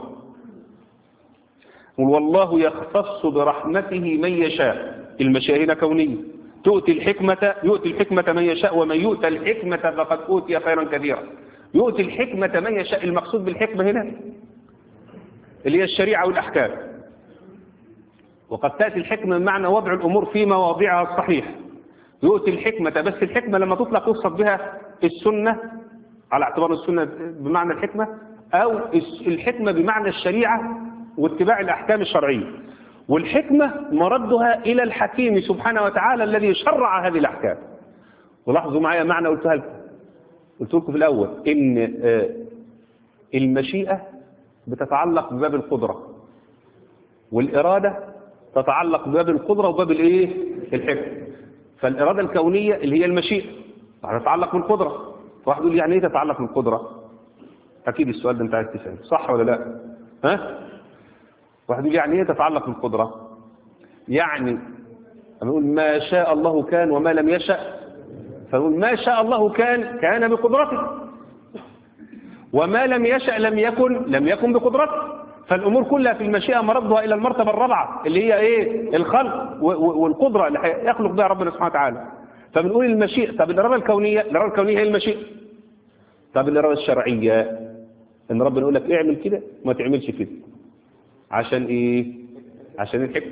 والله يختص برحمته من يشاء المشيئة هنا كونية تؤتي الحكمة يؤتي الحكمة من يشاء ومن يؤتى الحكمة فقد أوتي خيرا كثيرا يؤتي الحكمة من يشاء المقصود بالحكمة هنا اللي هي الشريعة والأحكام وقد تأتي الحكمة بمعنى وضع الأمور في مواضعها الصحيح يؤتي الحكمة بس الحكمة لما تطلق يقصد بها السنة على اعتبار السنة بمعنى الحكمة أو الحكمة بمعنى الشريعة واتباع الأحكام الشرعية والحكمة مردها إلى الحكيم سبحانه وتعالى الذي شرع هذه الأحكام ولاحظوا معايا معنى قلتها لكم قلت لكم في الأول إن المشيئة بتتعلق بباب القدرة والإرادة تتعلق بباب القدرة وباب الإيه؟ الحكمة فالإرادة الكونية اللي هي المشيئة تتعلق بالقدرة واحد يقول يعني ايه تتعلق بالقدرة اكيد السؤال ده انت عايز تسأله صح ولا لا ها واحد يقول يعني ايه تتعلق بالقدرة يعني نقول ما شاء الله كان وما لم يشأ فنقول ما شاء الله كان كان بقدرته وما لم يشأ لم يكن لم يكن بقدرته فالأمور كلها في المشيئة مردها إلى المرتبة الرابعة اللي هي إيه الخلق والقدرة اللي يخلق بها ربنا سبحانه وتعالى فبنقول المشيئة طب الإرادة الكونية الإرادة الكونية هي المشيئة طب الإرادة الشرعية إن ربنا يقول لك اعمل كده وما تعملش كده عشان إيه عشان الحكمة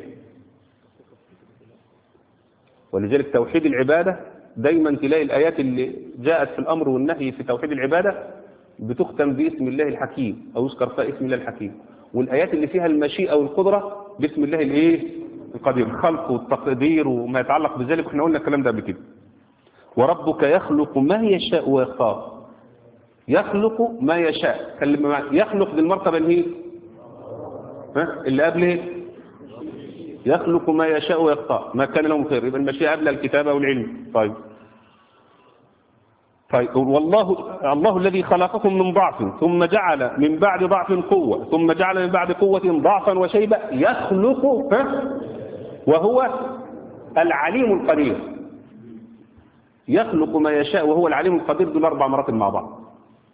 ولذلك توحيد العبادة دايما تلاقي الآيات اللي جاءت في الأمر والنهي في توحيد العبادة بتختم باسم الله الحكيم أو يذكر فيها اسم الله الحكيم والآيات اللي فيها المشيئة والقدرة باسم الله الإيه القدير الخلق والتقدير وما يتعلق بذلك احنا قلنا الكلام ده قبل كده وربك يخلق ما يشاء ويختار يخلق ما يشاء يخلق دي المرتبة اللي هي ها اللي قبله يخلق ما يشاء ويختار ما كان لهم خير يبقى المشيئة قبل الكتابة والعلم طيب طيب والله الله الذي خلقكم من ضعف ثم جعل من بعد ضعف قوة ثم جعل من بعد قوة ضعفا وشيبة يخلق ها وهو العليم القدير يخلق ما يشاء وهو العليم القدير دول أربع مرات مع بعض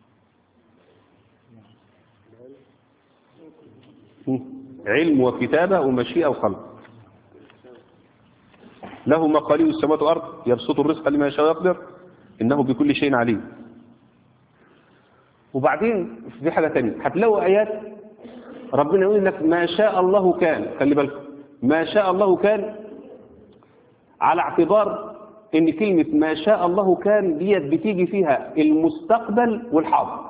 علم وكتابة ومشيئة وخلق له مقاليد السماوات والأرض يبسط الرزق لما يشاء ويقدر إنه بكل شيء عليم وبعدين في حاجة تانية هتلاقوا آيات ربنا يقول لك ما شاء الله كان خلي بالكم ما شاء الله كان على اعتبار ان كلمة ما شاء الله كان ديت بتيجي فيها المستقبل والحاضر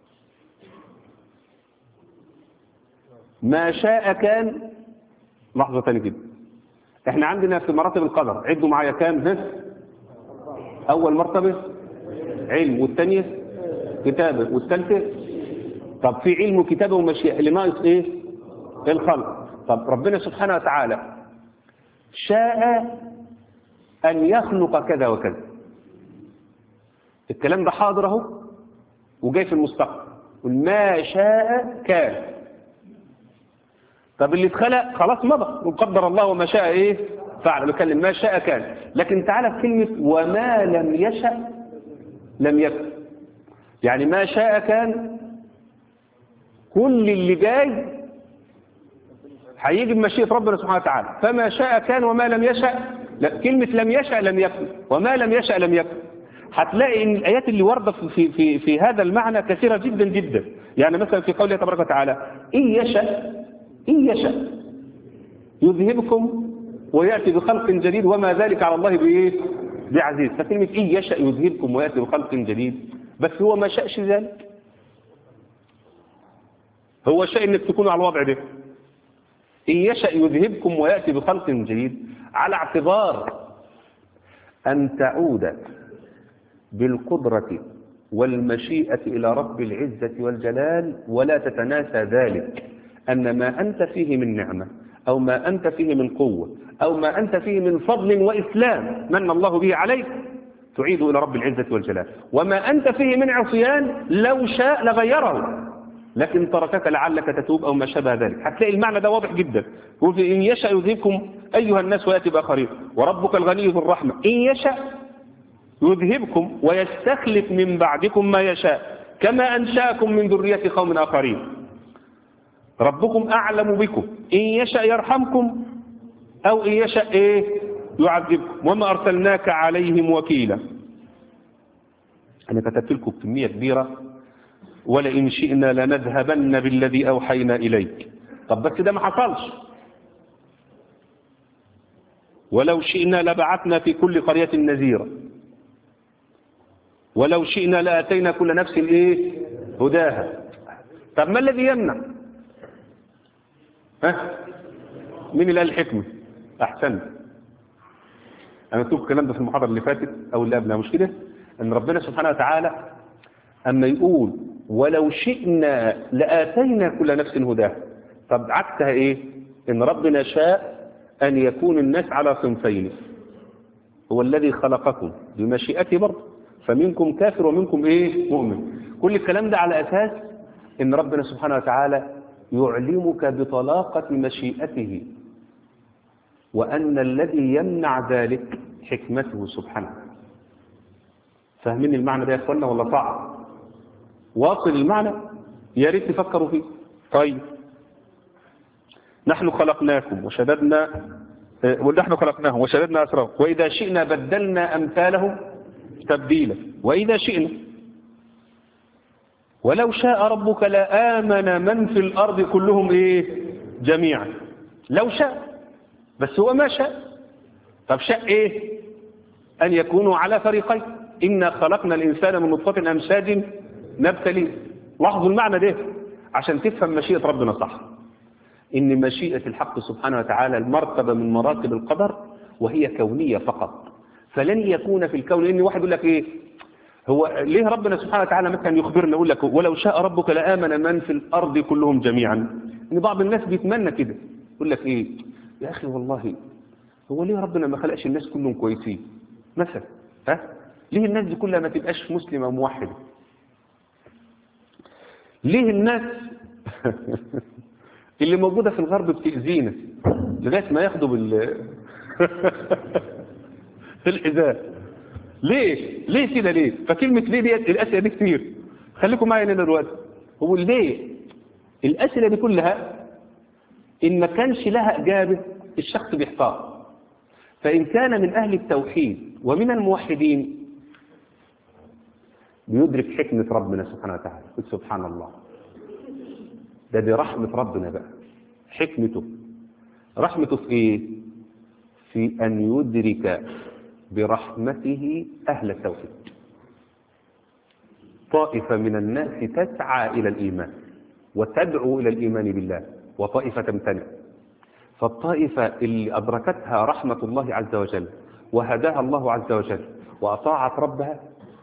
ما شاء كان لحظة تانية كده احنا عندنا في مراتب القدر عدوا معايا كام ها اول مرتبة علم والثانية كتابة والثالثة طب في علم وكتابة ومشيئة اللي ناقص ايه الخلق طب ربنا سبحانه وتعالى شاء أن يخلق كذا وكذا الكلام ده حاضر اهو وجاي في المستقبل ما شاء كان طب اللي اتخلق خلاص مضى وقدر الله وما شاء ايه فعل بكلم ما شاء كان لكن تعالى في كلمة وما لم يشأ لم يكن يعني ما شاء كان كل اللي جاي هيجي بمشيئة ربنا سبحانه وتعالى فما شاء كان وما لم يشأ لا كلمة لم يشأ لم يكن وما لم يشأ لم يكن هتلاقي ان الايات اللي واردة في, في, في هذا المعنى كثيرة جدا جدا يعني مثلا في قوله تبارك وتعالى ان يشأ ان يشأ يذهبكم ويأتي بخلق جديد وما ذلك على الله بايه بعزيز فكلمة ان يشأ يذهبكم ويأتي بخلق جديد بس هو ما شاءش ذلك هو شاء انك تكونوا على الوضع ده إن يشأ يذهبكم ويأتي بخلق جديد على اعتبار أن تعود بالقدرة والمشيئة إلى رب العزة والجلال ولا تتناسى ذلك أن ما أنت فيه من نعمة أو ما أنت فيه من قوة أو ما أنت فيه من فضل وإسلام من الله به عليك تعيد إلى رب العزة والجلال وما أنت فيه من عصيان لو شاء لغيره لكن تركك لعلك تتوب أو ما شابه ذلك هتلاقي المعنى ده واضح جدا يقول في إن يشأ يذهبكم أيها الناس ويأتي بآخرين وربك الغني ذو الرحمة إن يشأ يذهبكم ويستخلف من بعدكم ما يشاء كما أنشأكم من ذرية قوم آخرين ربكم أعلم بكم إن يشأ يرحمكم أو إن يشأ إيه يعذبكم وما أرسلناك عليهم وكيلا أنا كتبت لكم كمية كبيرة ولئن شئنا لنذهبن بالذي أوحينا إليك طب بس ده ما حصلش ولو شئنا لبعثنا في كل قرية نذيرا ولو شئنا لاتينا كل نفس ايه هداها طب ما الذي يمنع ها مين اللي قال الحكمه احسنت انا قلت الكلام ده في المحاضره اللي فاتت او اللي قبلها مش كده ان ربنا سبحانه وتعالى اما يقول ولو شئنا لاتينا كل نفس هداها طب عكسها ايه ان ربنا شاء ان يكون الناس على صنفين هو الذي خلقكم بمشيئته برضه فمنكم كافر ومنكم ايه مؤمن كل الكلام ده على اساس ان ربنا سبحانه وتعالى يعلمك بطلاقة مشيئته وان الذي يمنع ذلك حكمته سبحانه فاهمين المعنى ده يا اخوانا ولا صعب واصل المعنى يا ريت تفكروا فيه طيب نحن خلقناكم وشددنا ونحن خلقناهم وشددنا اسرارهم واذا شئنا بدلنا امثالهم تبديلا وإذا شئنا ولو شاء ربك لآمن من في الأرض كلهم إيه جميعا لو شاء بس هو ما شاء طب شاء إيه أن يكونوا على فريقين إنا خلقنا الإنسان من نطفة أمشاج نبتليه لاحظوا المعنى ده عشان تفهم مشيئة ربنا صح إن مشيئة الحق سبحانه وتعالى المرتبة من مراتب القدر وهي كونية فقط فلن يكون في الكون ان واحد يقول لك ايه هو ليه ربنا سبحانه وتعالى مثلا يخبرنا يقول لك ولو شاء ربك لآمن من في الأرض كلهم جميعا ان بعض الناس بيتمنى كده يقول لك ايه يا اخي والله هو ليه ربنا ما خلقش الناس كلهم كويسين مثلا ها ليه الناس دي كلها ما تبقاش مسلمة موحدة ليه الناس اللي موجودة في الغرب بتأذينا لغاية ما ياخدوا بال في الحذاء ليه ليه كده ليه فكلمة ليه دي الأسئلة دي كتير خليكم معايا هنا دلوقتي هو ليه الأسئلة دي كلها إن ما كانش لها إجابة الشخص بيحتار فإن كان من أهل التوحيد ومن الموحدين بيدرك حكمة ربنا سبحانه وتعالى قل سبحان الله ده دي رحمة ربنا بقى حكمته رحمته في ايه في ان يدرك برحمته اهل التوحيد طائفة من الناس تسعى الى الايمان وتدعو الى الايمان بالله وطائفة تمتنع فالطائفة اللي ادركتها رحمة الله عز وجل وهداها الله عز وجل واطاعت ربها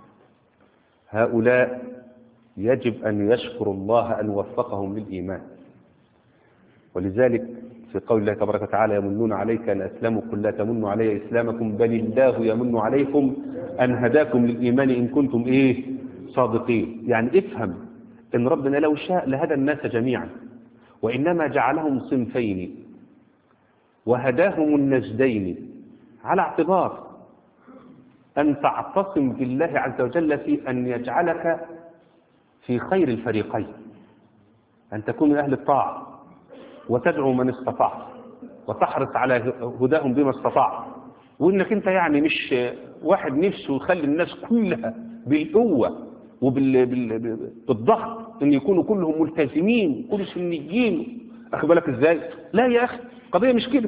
هؤلاء يجب أن يشكروا الله أن وفقهم للإيمان ولذلك في قول الله تبارك وتعالى يمنون عليك أن أسلموا قل لا تمنوا علي إسلامكم بل الله يمن عليكم أن هداكم للإيمان إن كنتم إيه صادقين يعني افهم إن ربنا لو شاء لهدى الناس جميعا وإنما جعلهم صنفين وهداهم النجدين على اعتبار أن تعتصم بالله عز وجل في أن يجعلك في خير الفريقين أن تكون من أهل الطاعة وتدعو من استطعت وتحرص على هداهم بما استطعت وإنك أنت يعني مش واحد نفسه يخلي الناس كلها بالقوة وبالضغط أن يكونوا كلهم ملتزمين كل سنيين أخي بالك إزاي لا يا أخي قضية مش كده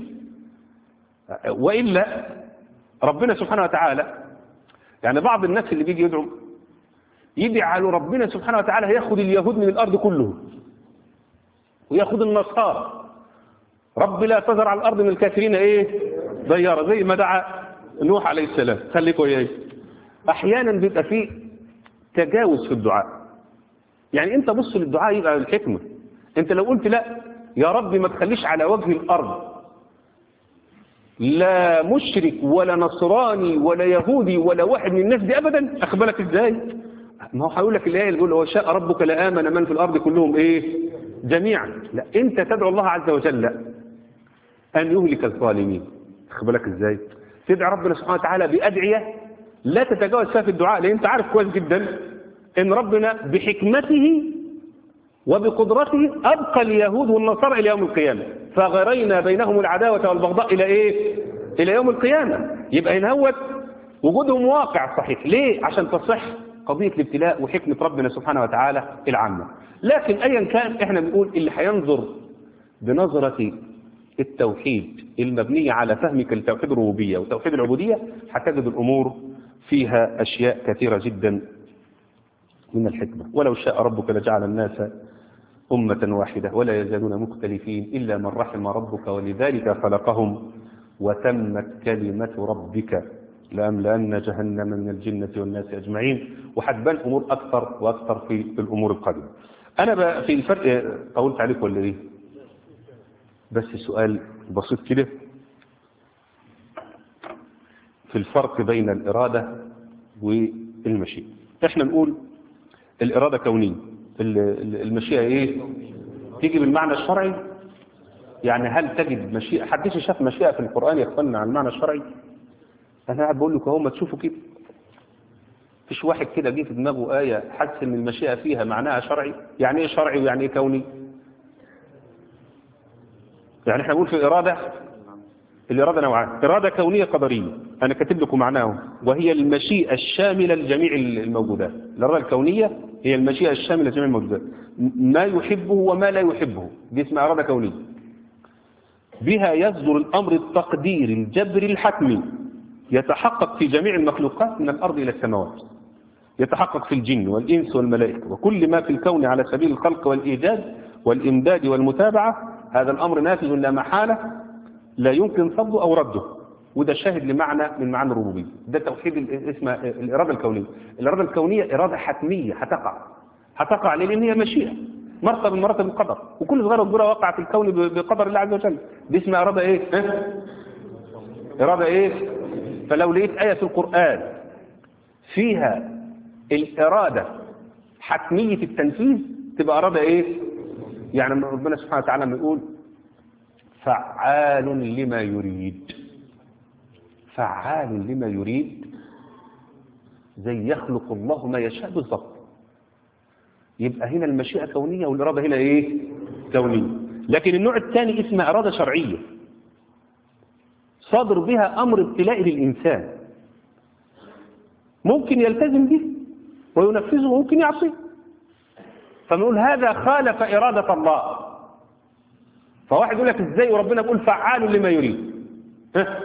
وإلا ربنا سبحانه وتعالى يعني بعض الناس اللي بيجي يدعو يدعى له ربنا سبحانه وتعالى ياخد اليهود من الأرض كلهم وياخد النصارى رب لا تذر على الأرض من الكافرين إيه ضيارة زي ما دعا نوح عليه السلام خليكوا وياي أحيانا بيبقى فيه تجاوز في الدعاء يعني انت بص للدعاء يبقى الحكمة انت لو قلت لا يا رب ما تخليش على وجه الارض لا مشرك ولا نصراني ولا يهودي ولا واحد من الناس دي ابدا اخبرك ازاي ما هو هيقول لك الايه اللي بيقول هو شاء ربك لامن من في الارض كلهم ايه جميعا لا انت تدعو الله عز وجل ان يهلك الظالمين اخبرك ازاي تدعي ربنا سبحانه وتعالى بادعيه لا تتجاوز فيها في الدعاء لان انت عارف كويس جدا ان ربنا بحكمته وبقدرته أبقى اليهود والنصارى إلى يوم القيامة فغرينا بينهم العداوة والبغضاء إلى إيه؟ إلى يوم القيامة يبقى هنوت وجودهم واقع صحيح ليه؟ عشان تصح قضية الابتلاء وحكمة ربنا سبحانه وتعالى العامة لكن أيا كان إحنا بنقول اللي هينظر بنظرة التوحيد المبنية على فهمك لتوحيد الربوبية وتوحيد العبودية هتجد الأمور فيها أشياء كثيرة جدا من الحكمة ولو شاء ربك لجعل الناس أمة واحدة ولا يزالون مختلفين إلا من رحم ربك ولذلك خلقهم وتمت كلمة ربك لأملأن جهنم من الجنة والناس أجمعين وحتبان أمور أكثر وأكثر في الأمور القادمة أنا بقى في الفرق طولت عليك ولا إيه بس سؤال بسيط كده في الفرق بين الإرادة والمشيئة احنا نقول الإرادة كونية المشيئة ايه تيجي بالمعنى الشرعي يعني هل تجد مشيئة حدش شاف مشيئة في القرآن يخبرنا عن المعنى الشرعي انا قاعد بقول لك اهو ما تشوفوا كده فيش واحد كده جه في دماغه آية حس ان المشيئة فيها معناها شرعي يعني ايه شرعي ويعني ايه كوني يعني احنا بنقول في إرادة الإرادة نوعان إرادة كونية قدرية أنا كاتب لكم معناه وهي المشيئة الشاملة لجميع الموجودات الإرادة الكونية هي المشيئة الشاملة لجميع الموجودات ما يحبه وما لا يحبه دي اسمها إرادة كونية بها يصدر الأمر التقديري الجبري الحتمي يتحقق في جميع المخلوقات من الأرض إلى السماوات يتحقق في الجن والإنس والملائكة وكل ما في الكون على سبيل الخلق والإيجاد والإمداد والمتابعة هذا الأمر نافذ لا محالة لا يمكن صده أو رده وده شاهد لمعنى من معاني الربوبية ده توحيد اسمه الإرادة الكونية الإرادة الكونية إرادة حتمية هتقع هتقع لأن هي مشيئة مرتبة من مراتب القدر وكل صغيرة وكبيرة وقع في الكون بقدر الله عز وجل دي اسمها إرادة إيه؟ ها؟ إرادة إيه؟ فلو لقيت آية في القرآن فيها الإرادة حتمية التنفيذ تبقى إرادة إيه؟ يعني ربنا سبحانه وتعالى لما يقول فعال لما يريد فعال لما يريد زي يخلق الله ما يشاء بالضبط يبقى هنا المشيئة كونية والإرادة هنا إيه كونية لكن النوع الثاني اسمه إرادة شرعية صادر بها أمر ابتلاء للإنسان ممكن يلتزم به وينفذه وممكن يعصيه فنقول هذا خالف إرادة الله فواحد يقول لك ازاي وربنا يقول فعال لما يريد ها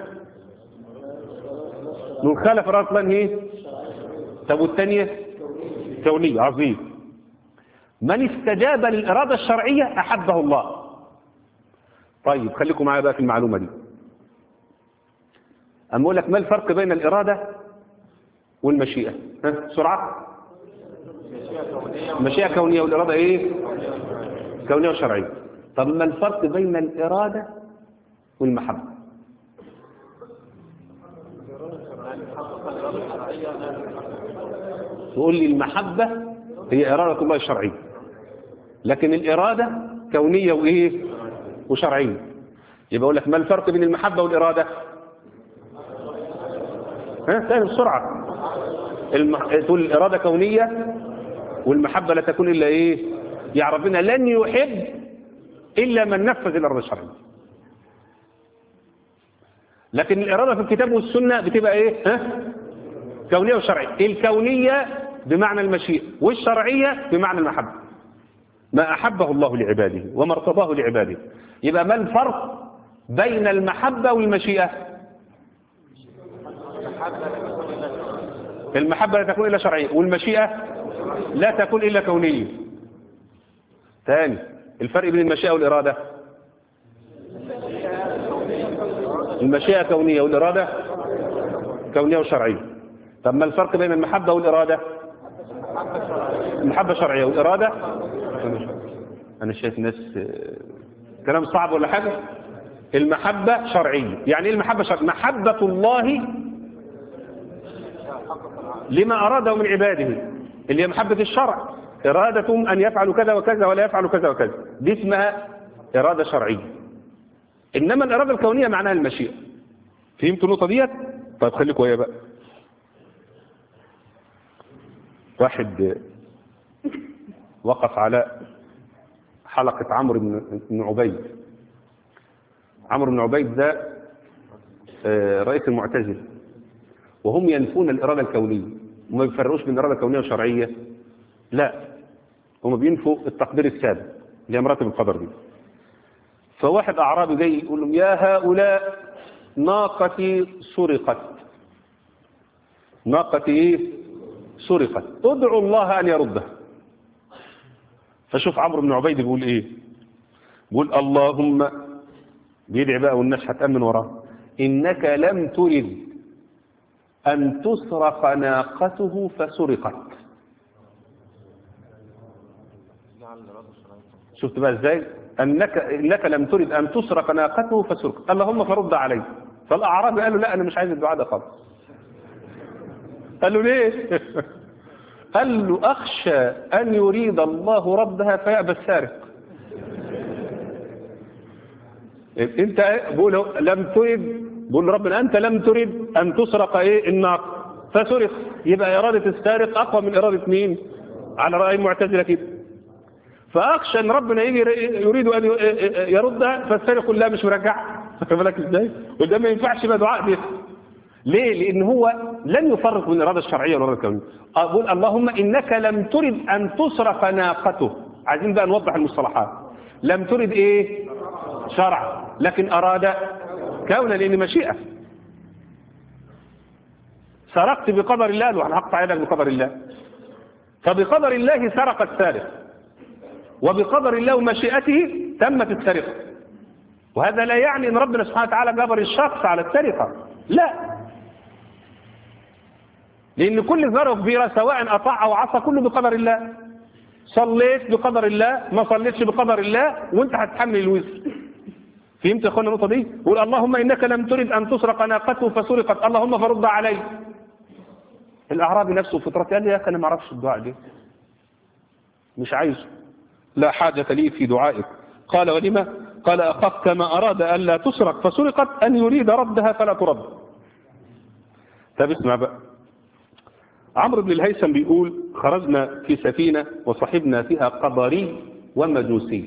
نقول خالف إرادة الله ايه طب والثانية كونية عظيم من استجاب للإرادة الشرعية أحبه الله طيب خليكم معايا بقى في المعلومة دي أما أقول لك ما الفرق بين الإرادة والمشيئة ها بسرعة المشيئة كونية والإرادة إيه كونية وشرعية طب ما الفرق بين الإرادة والمحبة تقول لي المحبة هي إرادة الله الشرعية لكن الإرادة كونية وإيه وشرعية يبقى أقول لك ما الفرق بين المحبة والإرادة ها سهل بسرعة المح... تقول الإرادة كونية والمحبة لا تكون إلا إيه يعني ربنا لن يحب إلا من نفذ الإرادة الشرعية لكن الإرادة في الكتاب والسنة بتبقى إيه ها؟ كونية وشرعية الكونية بمعنى المشيئة والشرعية بمعنى المحبة ما أحبه الله لعباده وما ارتضاه لعباده يبقى ما الفرق بين المحبة والمشيئة المحبة لا تكون إلا شرعية والمشيئة لا تكون إلا كونية ثاني الفرق بين المشيئة والإرادة المشيئة كونية والإرادة كونية وشرعية طب ما الفرق بين المحبة والإرادة المحبة شرعية والإرادة أنا شايف ناس آه، كلام صعب ولا حاجة المحبة شرعية يعني إيه المحبة شرعية محبة الله لما أراده من عباده اللي هي محبة الشرع إرادتهم أن يفعلوا كذا وكذا ولا يفعلوا كذا وكذا دي اسمها إرادة شرعية إنما الإرادة الكونية معناها المشيئة فهمتوا النقطة ديت؟ طيب خليكوا ويا بقى واحد وقف على حلقة عمرو بن بن عبيد عمرو بن عبيد ده آه، رئيس المعتزلة وهم ينفون الإرادة الكونية وما بيفرقوش بين الإرادة الكونية والشرعية لا هم بينفوا التقدير السابق اللي هي مراتب القدر دي فواحد أعرابي جاي يقول لهم يا هؤلاء ناقتي سرقت ناقتي ايه سرقت ادعوا الله أن يردها فشوف عمرو بن عبيد بيقول ايه بيقول اللهم بيدعي بقى والناس هتأمن وراه إنك لم ترد أن تسرق ناقته فسرقت شفت بقى ازاي انك انك لم ترد ان تسرق ناقته فسرقت اللهم فرد عليه فالاعرابي قال له لا انا مش عايز الدعاء ده خالص قال له ليه قال له اخشى ان يريد الله ردها فيأبى السارق انت بقول له لم ترد بقول ربنا انت لم ترد ان تسرق ايه الناقه فسرق يبقى اراده السارق اقوى من اراده مين على راي المعتزله كده فاخشى ان ربنا يجي يريد ان يردها فالسارق يقول لا مش مرجع واخد بالك ازاي وده ما ينفعش يبقى دعاء ده ليه لان هو لن يفرق بين الاراده الشرعيه والاراده الكونيه اقول اللهم انك لم ترد ان تسرق ناقته عايزين بقى نوضح المصطلحات لم ترد ايه شرع لكن اراد كونا لان مشيئه سرقت بقدر الله قالوا انا هقطع يدك بقدر الله فبقدر الله سرق السارق وبقدر الله ومشيئته تمت السرقة وهذا لا يعني ان ربنا سبحانه وتعالى جبر الشخص على السرقة لا لان كل ذرة كبيرة سواء اطاع او عصى كله بقدر الله صليت بقدر الله ما صليتش بقدر الله وانت هتحمل الوزر فهمت يا اخوانا النقطة دي قول اللهم انك لم ترد ان تسرق ناقته فسرقت اللهم فرد عليه الاعرابي نفسه فطرته قال لي يا اخي انا ما اعرفش الدعاء ده مش عايزه لا حاجة لي في دعائك قال ولما قال أخاف كما أراد أن لا تسرق فسرقت أن يريد ردها فلا ترد طب اسمع بقى عمرو بن الهيثم بيقول خرجنا في سفينة وصحبنا فيها قدري ومجوسي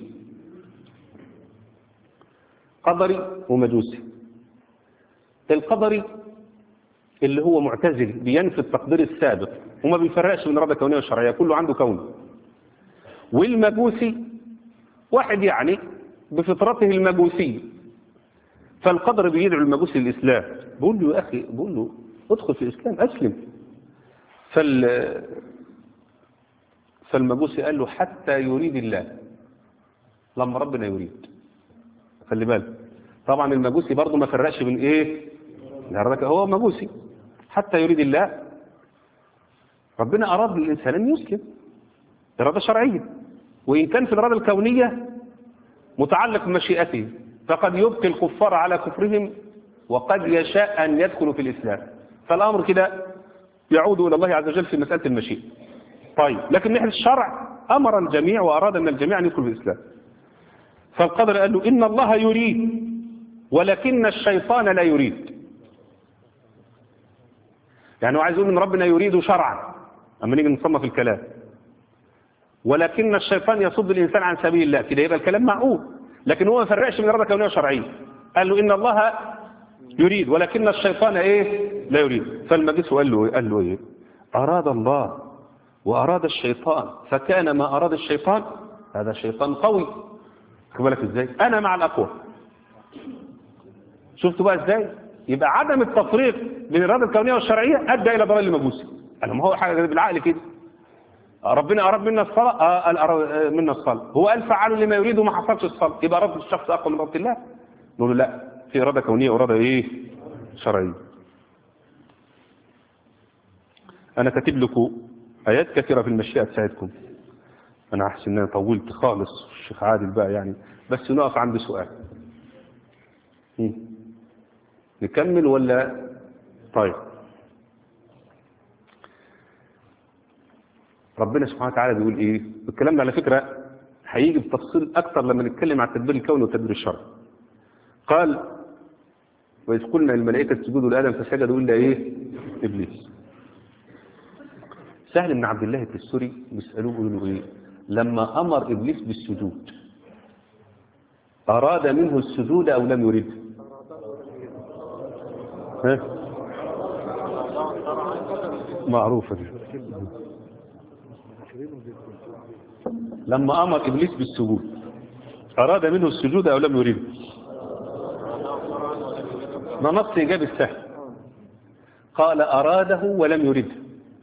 قدري ومجوسي القدري اللي هو معتزل بينفي التقدير السابق وما بيفرقش بين الرابطة كونية والشرعية كله عنده كون والمجوسي واحد يعني بفطرته المجوسية فالقدر بيدعو المجوسي للإسلام بقول له يا أخي بقول له ادخل في الإسلام أسلم فال فالمجوسي قال له حتى يريد الله لما ربنا يريد خلي بالك طبعا المجوسي برضه ما فرقش بين ايه هو مجوسي حتى يريد الله ربنا أراد للإنسان أن يسلم إرادة شرعية وإن كان في الإرادة الكونية متعلق بمشيئته فقد يبقي الكفار على كفرهم وقد يشاء أن يدخلوا في الإسلام فالأمر كده يعود إلى الله عز وجل في مسألة المشيئة طيب لكن نحن الشرع أمر الجميع وأراد أن الجميع أن يدخل في الإسلام فالقدر قال له إن الله يريد ولكن الشيطان لا يريد يعني هو عايز يقول ان ربنا يريد شرعا اما نيجي نصنف الكلام ولكن الشيطان يصد الانسان عن سبيل الله كده يبقى الكلام معقول لكن هو ما فرقش بين اراده كونيه وشرعيه قال له ان الله يريد ولكن الشيطان ايه لا يريد فالمجلس قال له قال له ايه اراد الله واراد الشيطان فكان ما اراد الشيطان هذا شيطان قوي خد بالك ازاي انا مع الاقوى شفتوا بقى ازاي يبقى عدم التفريق بين الاراده الكونيه والشرعيه ادى الى ضلال المجوسي قال ما هو حاجه بالعقل كده ربنا اراد منا الصلاه آه قال أراد منا الصلاه هو قال فعلوا لما يريد وما حصلش الصلاه يبقى اراده الشخص اقوى من اراده الله نقول له لا في اراده كونيه واراده ايه شرعيه انا كاتب لكم آيات كثيرة في المشيئة تساعدكم أنا أحسن إن أنا طولت خالص الشيخ عادل بقى يعني بس نقف عند سؤال مم. نكمل ولا طيب ربنا سبحانه وتعالى بيقول ايه الكلام ده على فكرة هيجي بتفصيل اكتر لما نتكلم عن التدبير الكوني والتدبير الشرعي قال وإذ قلنا للملائكة اسجدوا لآدم فسجدوا إلا إيه إبليس سهل بن عبد الله التستوري بيسألوه يقولوا له إيه لما أمر إبليس بالسجود أراد منه السجود أو لم يريد ها؟ معروفة دي لما أمر إبليس بالسجود أراد منه السجود أو لم يريد ما نص إجابة السهل قال أراده ولم يرده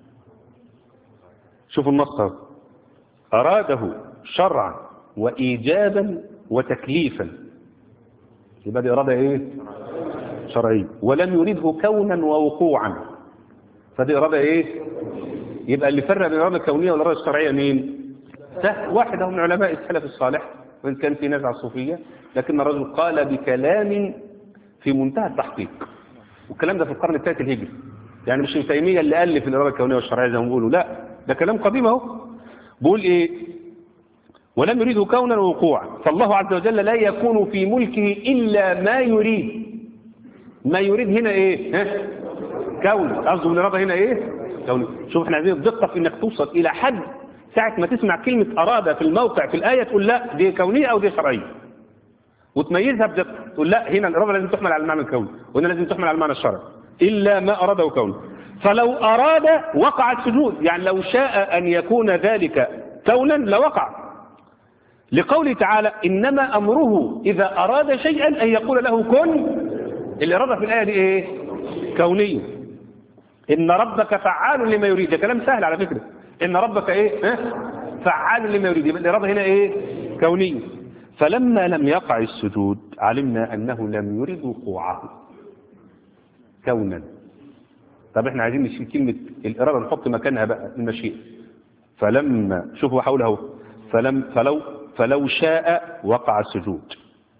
شوفوا النص اهو. أراده شرعا وإيجابا وتكليفا يبقى دي إرادة إيه شرعية ولم يريده كونا ووقوعا فدي إرادة إيه يبقى اللي فرق بين الإرادة الكونية والإرادة الشرعية مين سهل واحد من علماء السلف الصالح وإن كان في نزعة صوفية لكن الرجل قال بكلام في منتهى التحقيق والكلام ده في القرن الثالث الهجري يعني مش ابن تيميه اللي الف الاراده الكونيه والشرعيه زي ما بيقولوا لا ده كلام قديم اهو بيقول ايه ولم يريده كونا ووقوعا فالله عز وجل لا يكون في ملكه الا ما يريد ما يريد هنا ايه ها كون قصده من الاراده هنا ايه كون شوف احنا عايزين الدقه في انك توصل الى حد ساعه ما تسمع كلمه اراد في الموقع في الايه تقول لا دي كونيه او دي شرعيه وتميزها بدقة تقول لا هنا الإرادة لازم تحمل على المعنى الكوني وهنا لازم تحمل على المعنى الشرعي إلا ما أراده كونه فلو أراد وقع السجود يعني لو شاء أن يكون ذلك كونا لوقع لقوله تعالى إنما أمره إذا أراد شيئا أن يقول له كن الإرادة في الآية دي إيه كونية إن ربك فعال لما يريد ده كلام سهل على فكرة إن ربك إيه ها؟ فعال لما يريد يبقى الإرادة هنا إيه كونية فلما لم يقع السجود علمنا أنه لم يرد وقوعه كونا طب احنا عايزين نشيل كلمة الإرادة نحط مكانها بقى المشيئة فلما شوفوا حولها اهو فلم فلو فلو شاء وقع السجود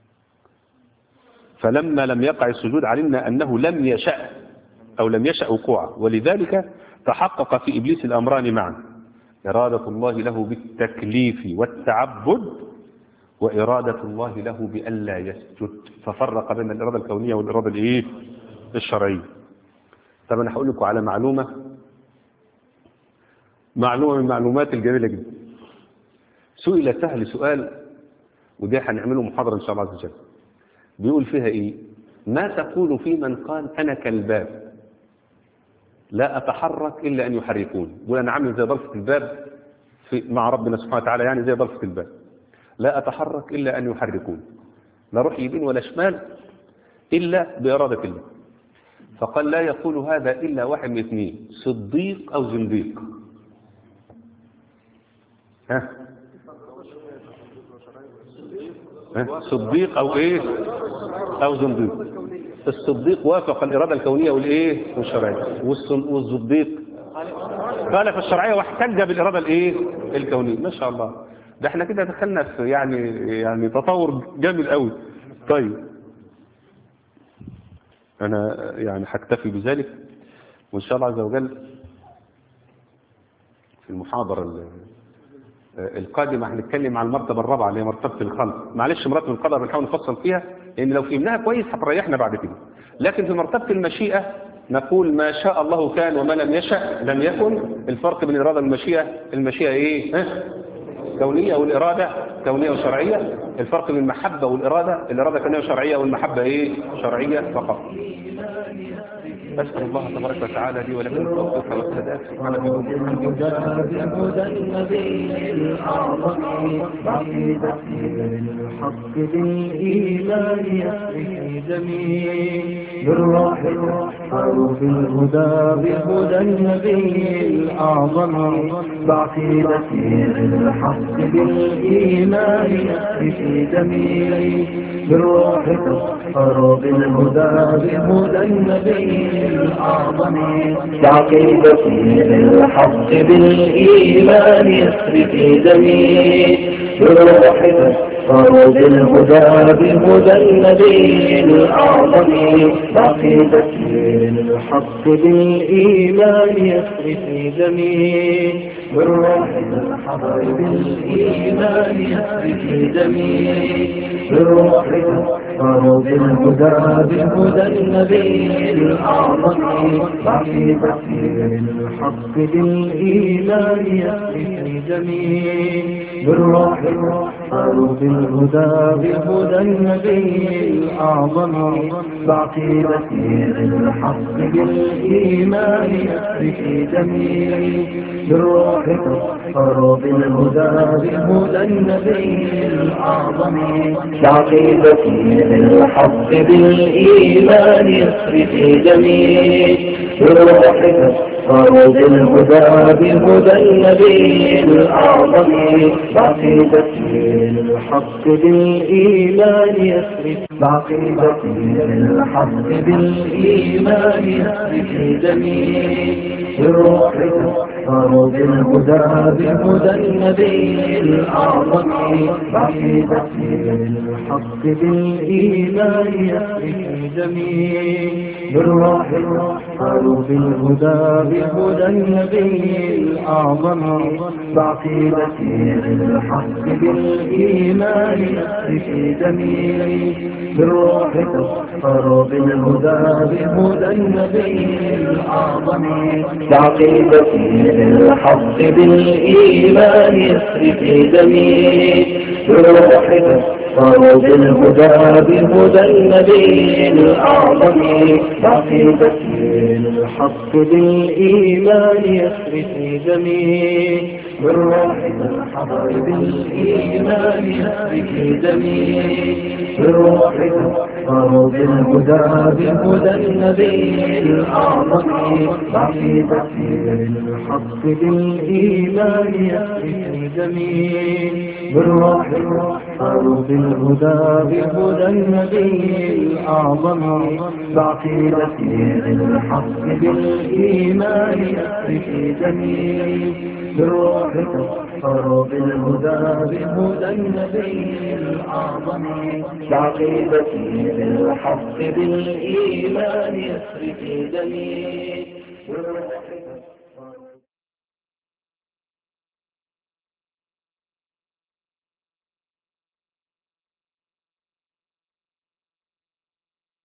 فلما لم يقع السجود علمنا أنه لم يشأ أو لم يشأ وقوعه ولذلك تحقق في إبليس الأمران معا إرادة الله له بالتكليف والتعبد وإرادة الله له بألا يسجد ففرق بين الإرادة الكونية والإرادة الإيه؟ الشرعية طب أنا هقول لكم على معلومة معلومة من المعلومات الجميلة جدا سئل سهل سؤال وده هنعمله محاضرة إن شاء الله عز وجل بيقول فيها إيه ما تقول في من قال أنا كالباب لا أتحرك إلا أن يحركون بيقول أنا عامل زي ضلفة الباب في مع ربنا سبحانه وتعالى يعني زي ضلفة الباب لا أتحرك إلا أن يحركون لا أروح يمين ولا شمال إلا بإرادة الله فقال لا يقول هذا إلا واحد من اثنين صديق أو زنديق ها ها؟ صديق أو إيه أو زنديق الصديق وافق الإرادة الكونية والإيه والشرعية والصديق قال في الشرعية واحتج بالإرادة الإيه الكونية ما شاء الله ده احنا كده دخلنا في يعني يعني تطور جامد قوي طيب انا يعني هكتفي بذلك وان شاء الله عز وجل في المحاضرة القادمة هنتكلم عن المرتبة الرابعة اللي هي مرتبة الخلق معلش مرتبة القدر بنحاول نفصل فيها لان لو فهمناها كويس هتريحنا بعد كده لكن في مرتبة المشيئة نقول ما شاء الله كان وما لم يشأ لم يكن الفرق بين الإرادة والمشيئة المشيئة ايه ها؟ كونية والإرادة كونية وشرعية الفرق بين المحبة والإرادة الإرادة كونية وشرعية والمحبة إيه شرعية فقط أسأل الله تبارك وتعالى لي ولكم التوفيق والسداد سبحانه بهدى النبي الأعظم عقيدتي بالحق بالإيمان يسري جميل بالروح حروف الهدى بهدى النبي الأعظم بعقيدتي بالحق بالإيمان يسري دمي بالروح تسخر بالهدى بهدى النبي الأعظم بعقيدتي للحق بالإيمان يسري في دمي بالروح تسخر بالهدى بهدى النبي الأعظم بعقيدتي للحق بالإيمان يسري في دمي بالروح تسخر بالإيمان يسري في دمي بالروح تسخر بالهدى بهدى النبي الأعظم بعقيدتي للحق بالإيمان يسري في دمي بالروح تسخر بالهدى بهدى النبي الأعظم بعقيدتي للحق بالإيمان يسري في دمي بالروح تسخر بالهدى بهدى النبي الأعظم بعقيدتي للحق بالإيمان يسري في دمي بالروح تسخر بالهدى بهدى النبي الأعظم بعقيدتي للحق بالإيمان يسري بعقيدتي للحق بالإيمان يسري في دمي بالروح تسخر بالهدى بهدى النبي الأعظم بعقيدتي للحق بالإيمان يسري في دمي بالروح تسخر بالهدى بهدى النبي الأعظم بعقيدتي للحق بالإيمان يسري في دمي بالروح تسخر بالهدى بهدى النبي الأعظم بعقيدتي للحق بالإيمان يسري في دمي بالروح تسخر بالهدى بهدى النبي الأعظم بعقيدتي للحق بالإيمان يسري في دمي بالروح تسخر بالإيمان يسري في دمي بالروح تسخر بالهدى بهدى النبي الأعظم بعقيدتي للحق بالإيمان يسري في دمي بالروح تسخر بالهدى بهدى النبي الأعظم بعقيدتي للحق بالإيمان يسري في دمي بالروح تسخر بالهدى بهدى النبي الأعظم بعقيدتي للحق بالإيمان يسري في دمي بالروح